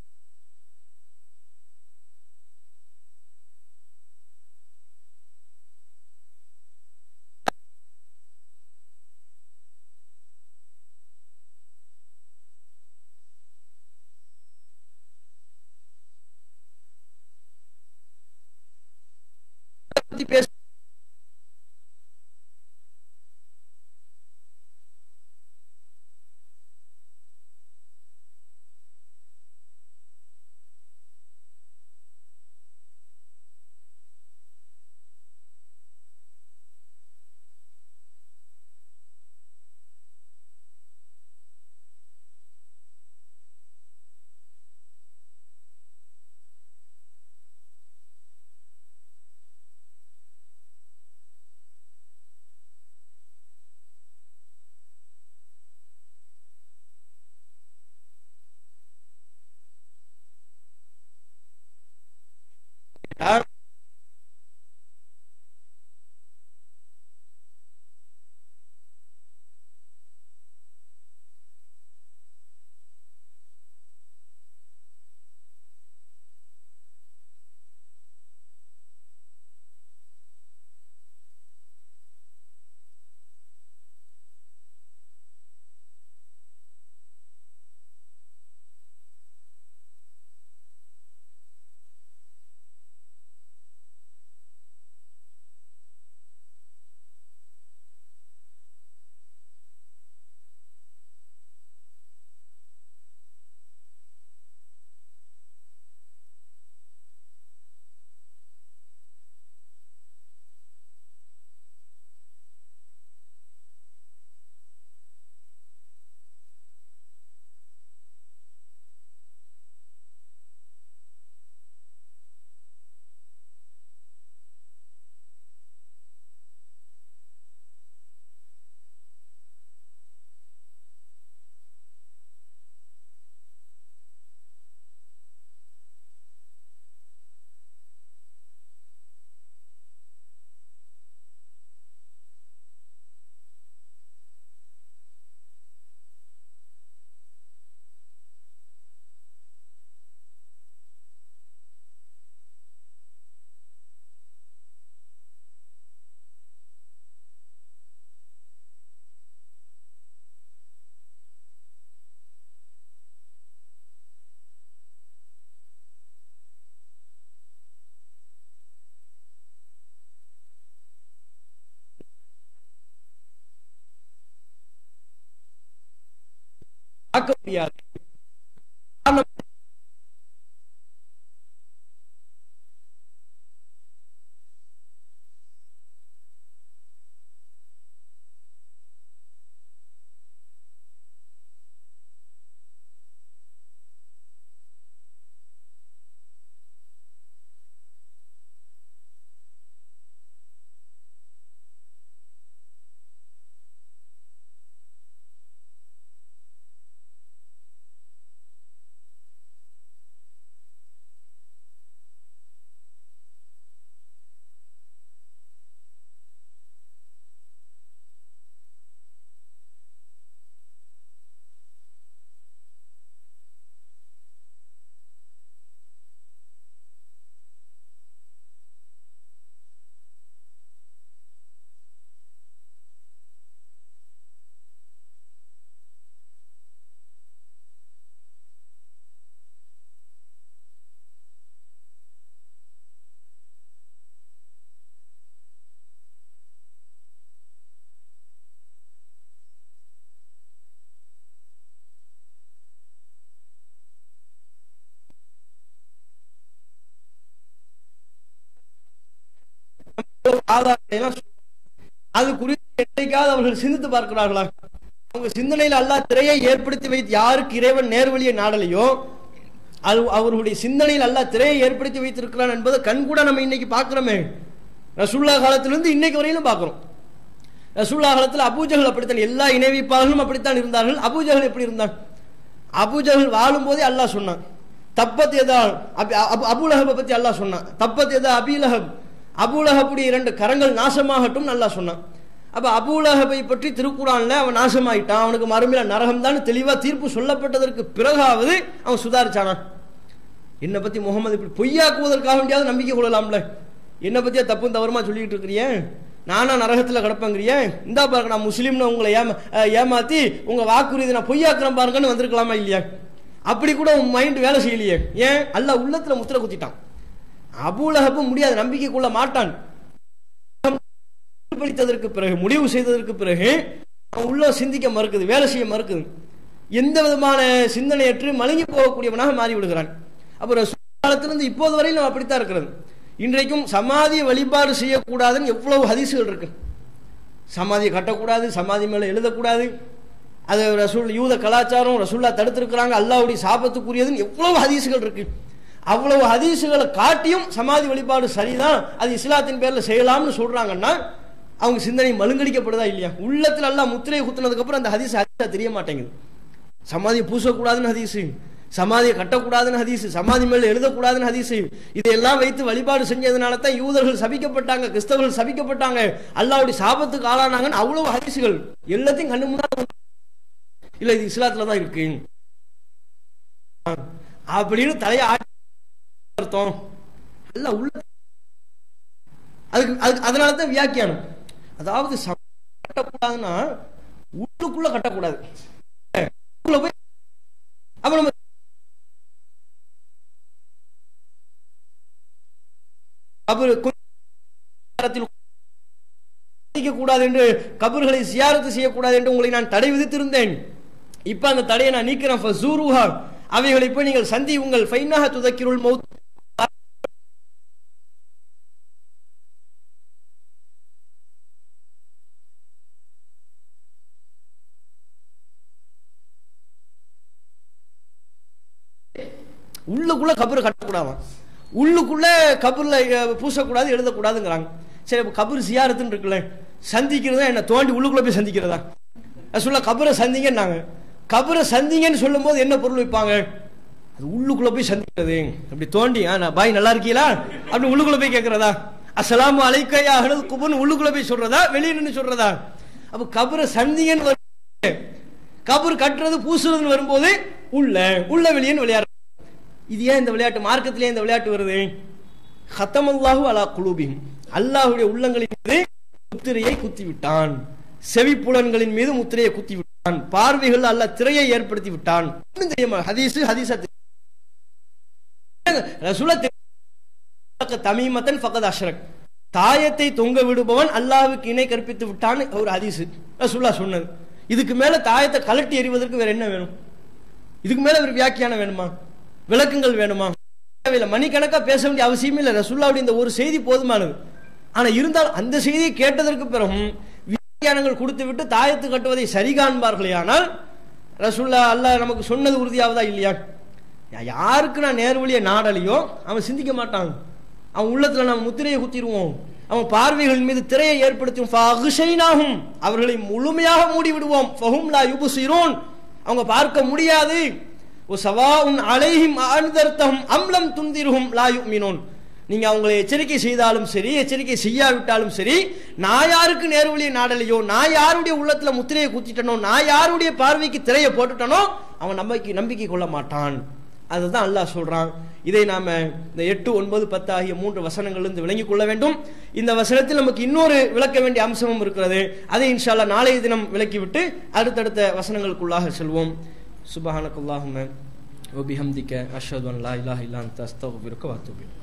பத்தி பேச பார்க்க முடியாது காரணம் ஆதாரத்தை எல்லாம் சொல்றாங்க. அது குறித்து என்னைக்காவது அவர்கள் சிந்தித்து பார்க்கிறார்களா அவங்க சிந்தனையில் அல்லாஹ் திரையை ஏற்படுத்தி வைத்து யாருக்கு இறைவன் நேர்வழியை நாடலையோ அது அவர்களுடைய சிந்தனையில் அல்லாஹ் திரையை ஏற்படுத்தி வைத்திருக்கிறான் என்பதை கண்கூட நம்ம இன்னைக்கு பார்க்கிறோமே ரசூல்லா காலத்திலிருந்து இன்னைக்கு வரையிலும் பார்க்கிறோம் ரசூல்லா காலத்தில் அபூஜகல் அப்படித்தான் எல்லா இணைவிப்பாளர்களும் அப்படித்தான் இருந்தார்கள் அபூஜகல் எப்படி இருந்தான் அபூஜகல் வாழும் போதே அல்லாஹ் சொன்னான் தப்பத் எதா அபி- அபு- அபூலஹபை பத்தி அல்லாஹ் சொன்னான் தப்பத் எதா அபீலஹப் அபூலஹபுடைய இரண்டு கரங்கள் நாசமாகட்டும் அல்லாஹ் சொன்னான் அப்ப அபூலஹபை பற்றி திருக்குறான்ல அவன் நாசமாயிட்டான் அவனுக்கு மறுமையில நரகம் தான் தெளிவா தீர்ப்பு சொல்லப்பட்டதற்கு பிறகாவது அவன் சுதாரிச்சானான் என்னை பத்தி முகமது இப்படி பொய்யாக்குவதற்காக வேண்டியாவது நம்பிக்கை கொள்ளலாம்ல என்னை பத்தியா தப்பும் தவறுமா சொல்லிட்டு இருக்கிறியே நானா நரகத்துல கிடப்பேங்கிறியே இந்தா பாருங்க நான் முஸ்லீம்னு உங்களை ஏமா அஹ், ஏமாத்தி உங்க வாக்குறுதி நான் பொய்யாக்குறேன் பாருங்கன்னு வந்திருக்கலாமா இல்லையா அப்படி கூட உன் மைண்ட் வேலை செய்யலையே ஏன் அல்லாஹ் உள்ளத்துல முத்திர குத்திட்டான் அபூலஹபு முடியாது நம்பிக்கை கொள்ள மாட்டான் படித்ததற்கு பிறகு முடிவு செய்ததற்கு பிறகு அவன் உள்ள சிந்திக்க மறுக்குது வேலை செய்ய மறுக்குது எந்த விதமான சிந்தனையற்று மலங்கி போகக்கூடியவனாக மாறி விடுகிறான் அப்புறம் காலத்திலிருந்து இப்போது வரையிலும் அப்படித்தான் இருக்கிறது இன்றைக்கும் சமாதி வழிபாடு செய்யக்கூடாதுன்னு எவ்வளவு ஹதீசுகள் இருக்கு சமாதியை கட்டக்கூடாது சமாதி மேல எழுதக்கூடாது அது ரசூல் யூத கலாச்சாரம் ரசூல்லா தடுத்திருக்கிறாங்க அல்லாஹ்வுடைய சாபத்துக்குரியதுன்னு எவ்வளவு ஹதீசுகள் இருக்கு அவ்வளவு ஹதீசுகளை காட்டியும் சமாதி வழிபாடு சரிதான் அது இஸ்லாத்தின் பேர்ல செய்யலாம்னு சொல்றாங்கன்னா அவங்க சிந்தனை மழுங்கடிக்கப்படுதா இல்லையா உள்ளத்துல எல்லாம் முத்திரையை குத்துனதுக்கு அப்புறம் அந்த ஹதீஸ் ஹதீஸா தெரிய மாட்டேங்குது சமாதியை பூசக்கூடாதுன்னு ஹதீஸு சமாதியை கட்டக்கூடாதுன்னு ஹதீஸு சமாதி மேல எழுதக்கூடாதுன்னு ஹதீஸு இதையெல்லாம் வைத்து வழிபாடு செஞ்சதுனால தான் யூதர்கள் சபிக்கப்பட்டாங்க கிறிஸ்தவர்கள் சபிக்கப்பட்டாங்க அல்லாஹ்வுடைய சாபத்துக்கு ஆளானாங்கன்னு அவ்வளவு ஹதீஸுகள் எல்லாத்தையும் கண்ணு முன்னாடி இல்ல இது இஸ்லாத்துல தான் இருக்கு அப்படின்னு தலைய ஆட்டி அர்த்தம் அல்ல உள்ள அதுக்கு அதுக்கு அதனால தான் வியாக்கியானம் அதாவது சம- கட்டக்கூடாதுன்னா உள்ளுக்குள்ள கட்டக்கூடாது உள்ளுக்குள்ள போய் அப்ப நம்ம கபரு கூடாது என்று கபர்களை சியாரத்து செய்யக்கூடாது என்று உங்களை நான் தடை விதித்திருந்தேன் இப்ப அந்த தடையை நான் நீக்கிறேன் ஃபஸூருஹா. அவைகளை போய் நீங்கள் சந்தி உங்கள் ஃபைனாக துதக்கிருள் மௌத் உள்ளுக்குள்ள கபர் கட்டக்கூடாதான் உள்ளுக்குள்ள கபர்ல அஹ், பூசக்கூடாது எழுதக்கூடாதுங்கிறாங்க சரி அப்ப கபர் சியாரத்துன்னு இருக்குல்ல சந்திக்கிறதா என்ன தோண்டி உள்ளுக்குள்ள போய் சந்திக்கிறதா சொல்ல கபரை சந்திங்கன்னாங்க கபரை சந்திங்கன்னு சொல்லும் போது என்ன பொருள் வைப்பாங்க அது உள்ளுக்குள்ள போய் சந்திக்கிறது அப்படி தோண்டி ஆ, நான் பாய் நல்லா இருக்கீங்களா அப்படி உள்ளுக்குள்ள போய் கேட்கறதா அஸ்ஸலாமு அலைக்கையா அகலது குபுன்னு உள்ளுக்குள்ள போய் சொல்றதா வெளியே நின்னு சொல்றதா அப்ப கபரை சந்திங்கன்னு வரும் கபர் கட்டுறது பூசுறதுன்னு வரும்போது உள்ள உள்ள வெளியேன்னு விளையாடுற இது ஏன் இந்த விளையாட்டு மார்க்கத்திலே இந்த விளையாட்டு வருது ஹத்தமல்லாஹு அலா குலூபிஹிம் அல்லாஹ்வுடைய உள்ளங்களின் மீது முத்திரையை குத்தி விட்டான் செவிப்புலன்களின் மீது முத்திரையை குத்தி விட்டான் பார்வைகள் அல்ல திரையை ஏற்படுத்தி விட்டான் இன்னும் தெரியுமா ஹதீஸ் ஹதீஸா தெரியும். ரசூலா தெரியும். தமீமத்தன் ஃபகத் அஷ்ரக் தாயத்தை தொங்க விடுபவன் அல்லாஹ்வுக்கு இணை கற்பித்து விட்டான்னு ஒரு ஹதீஸ் ரசூல்லா சொன்னது இதுக்கு மேல தாயத்தை கலட்டி எறிவதற்கு வேற என்ன வேணும் இதுக்கு மேல ஒரு வியாக்கியானம் வேணுமா விளக்கங்கள் வேணுமா தேவையில்லை மணிக்கணக்கா பேச வேண்டிய அவசியமே இல்லை ரசுல்லாவுடைய இந்த ஒரு செய்தி போதுமானது ஆனா இருந்தாலும் அந்த செய்தியை கேட்டதற்கு பிறகும் வியாக்கியானங்கள் கொடுத்து விட்டு தாயத்து கட்டுவதை சரி காண்பார்களே ஆனால் ரசுல்லா அல்லாஹ் நமக்கு சொன்னது உறுதியாவதா இல்லையா யா- யாருக்கு நான் நேர்வழியை நாடலையோ அவன் சிந்திக்க மாட்டான் அவன் உள்ளத்துல நம்ம முத்திரையை குத்திடுவோம் அவன் பார்வைகள் மீது திரையை ஏற்படுத்தும் ஃபஅக்ஷைனாஹும். அவர்களை முழுமையாக மூடி விடுவோம் ஃபஹும் லா யுப்சிரூன் அவங்க பார்க்க முடியாது ஒ சவாஉன் அலைஹிம் அன்தர்தஹும் அம்லம் துந்திருஹும் லா யுமினூன் நீங்க அவங்களை எச்சரிக்கை செய்தாலும் சரி எச்சரிக்கை செய்யாவிட்டாலும் சரி நான் யாருக்கு நேர்வழியை நாடலையோ நான் யாருடைய உள்ளத்துல முத்திரையை குத்திட்டனோ நான் யாருடைய பார்வைக்கு திரையை போட்டுட்டனோ அவன் நம்பிக்கை நம்பிக்கை கொள்ள மாட்டான் அதுதான் அல்லாஹ் சொல்றான் இதை நாம இந்த எட்டு ஒன்பது பத்து ஆகிய மூன்று வசனங்களிலிருந்து விளங்கிக் கொள்ள வேண்டும் இந்த வசனத்தில் நமக்கு இன்னொரு விளக்க வேண்டிய அம்சமும் இருக்கிறது அதை இன்ஷால்லா நாளைய தினம் விளக்கிவிட்டு அடுத்தடுத்த வசனங்களுக்குள்ளாக செல்வோம் சுபஹானக்குல்லாஹும வபிஹம்திக அஷ்ஹது அன் லா இலாஹ இல்லா அன்த அஸ்தக்ஃபிருக்க வ அத்தூபு இலைக்.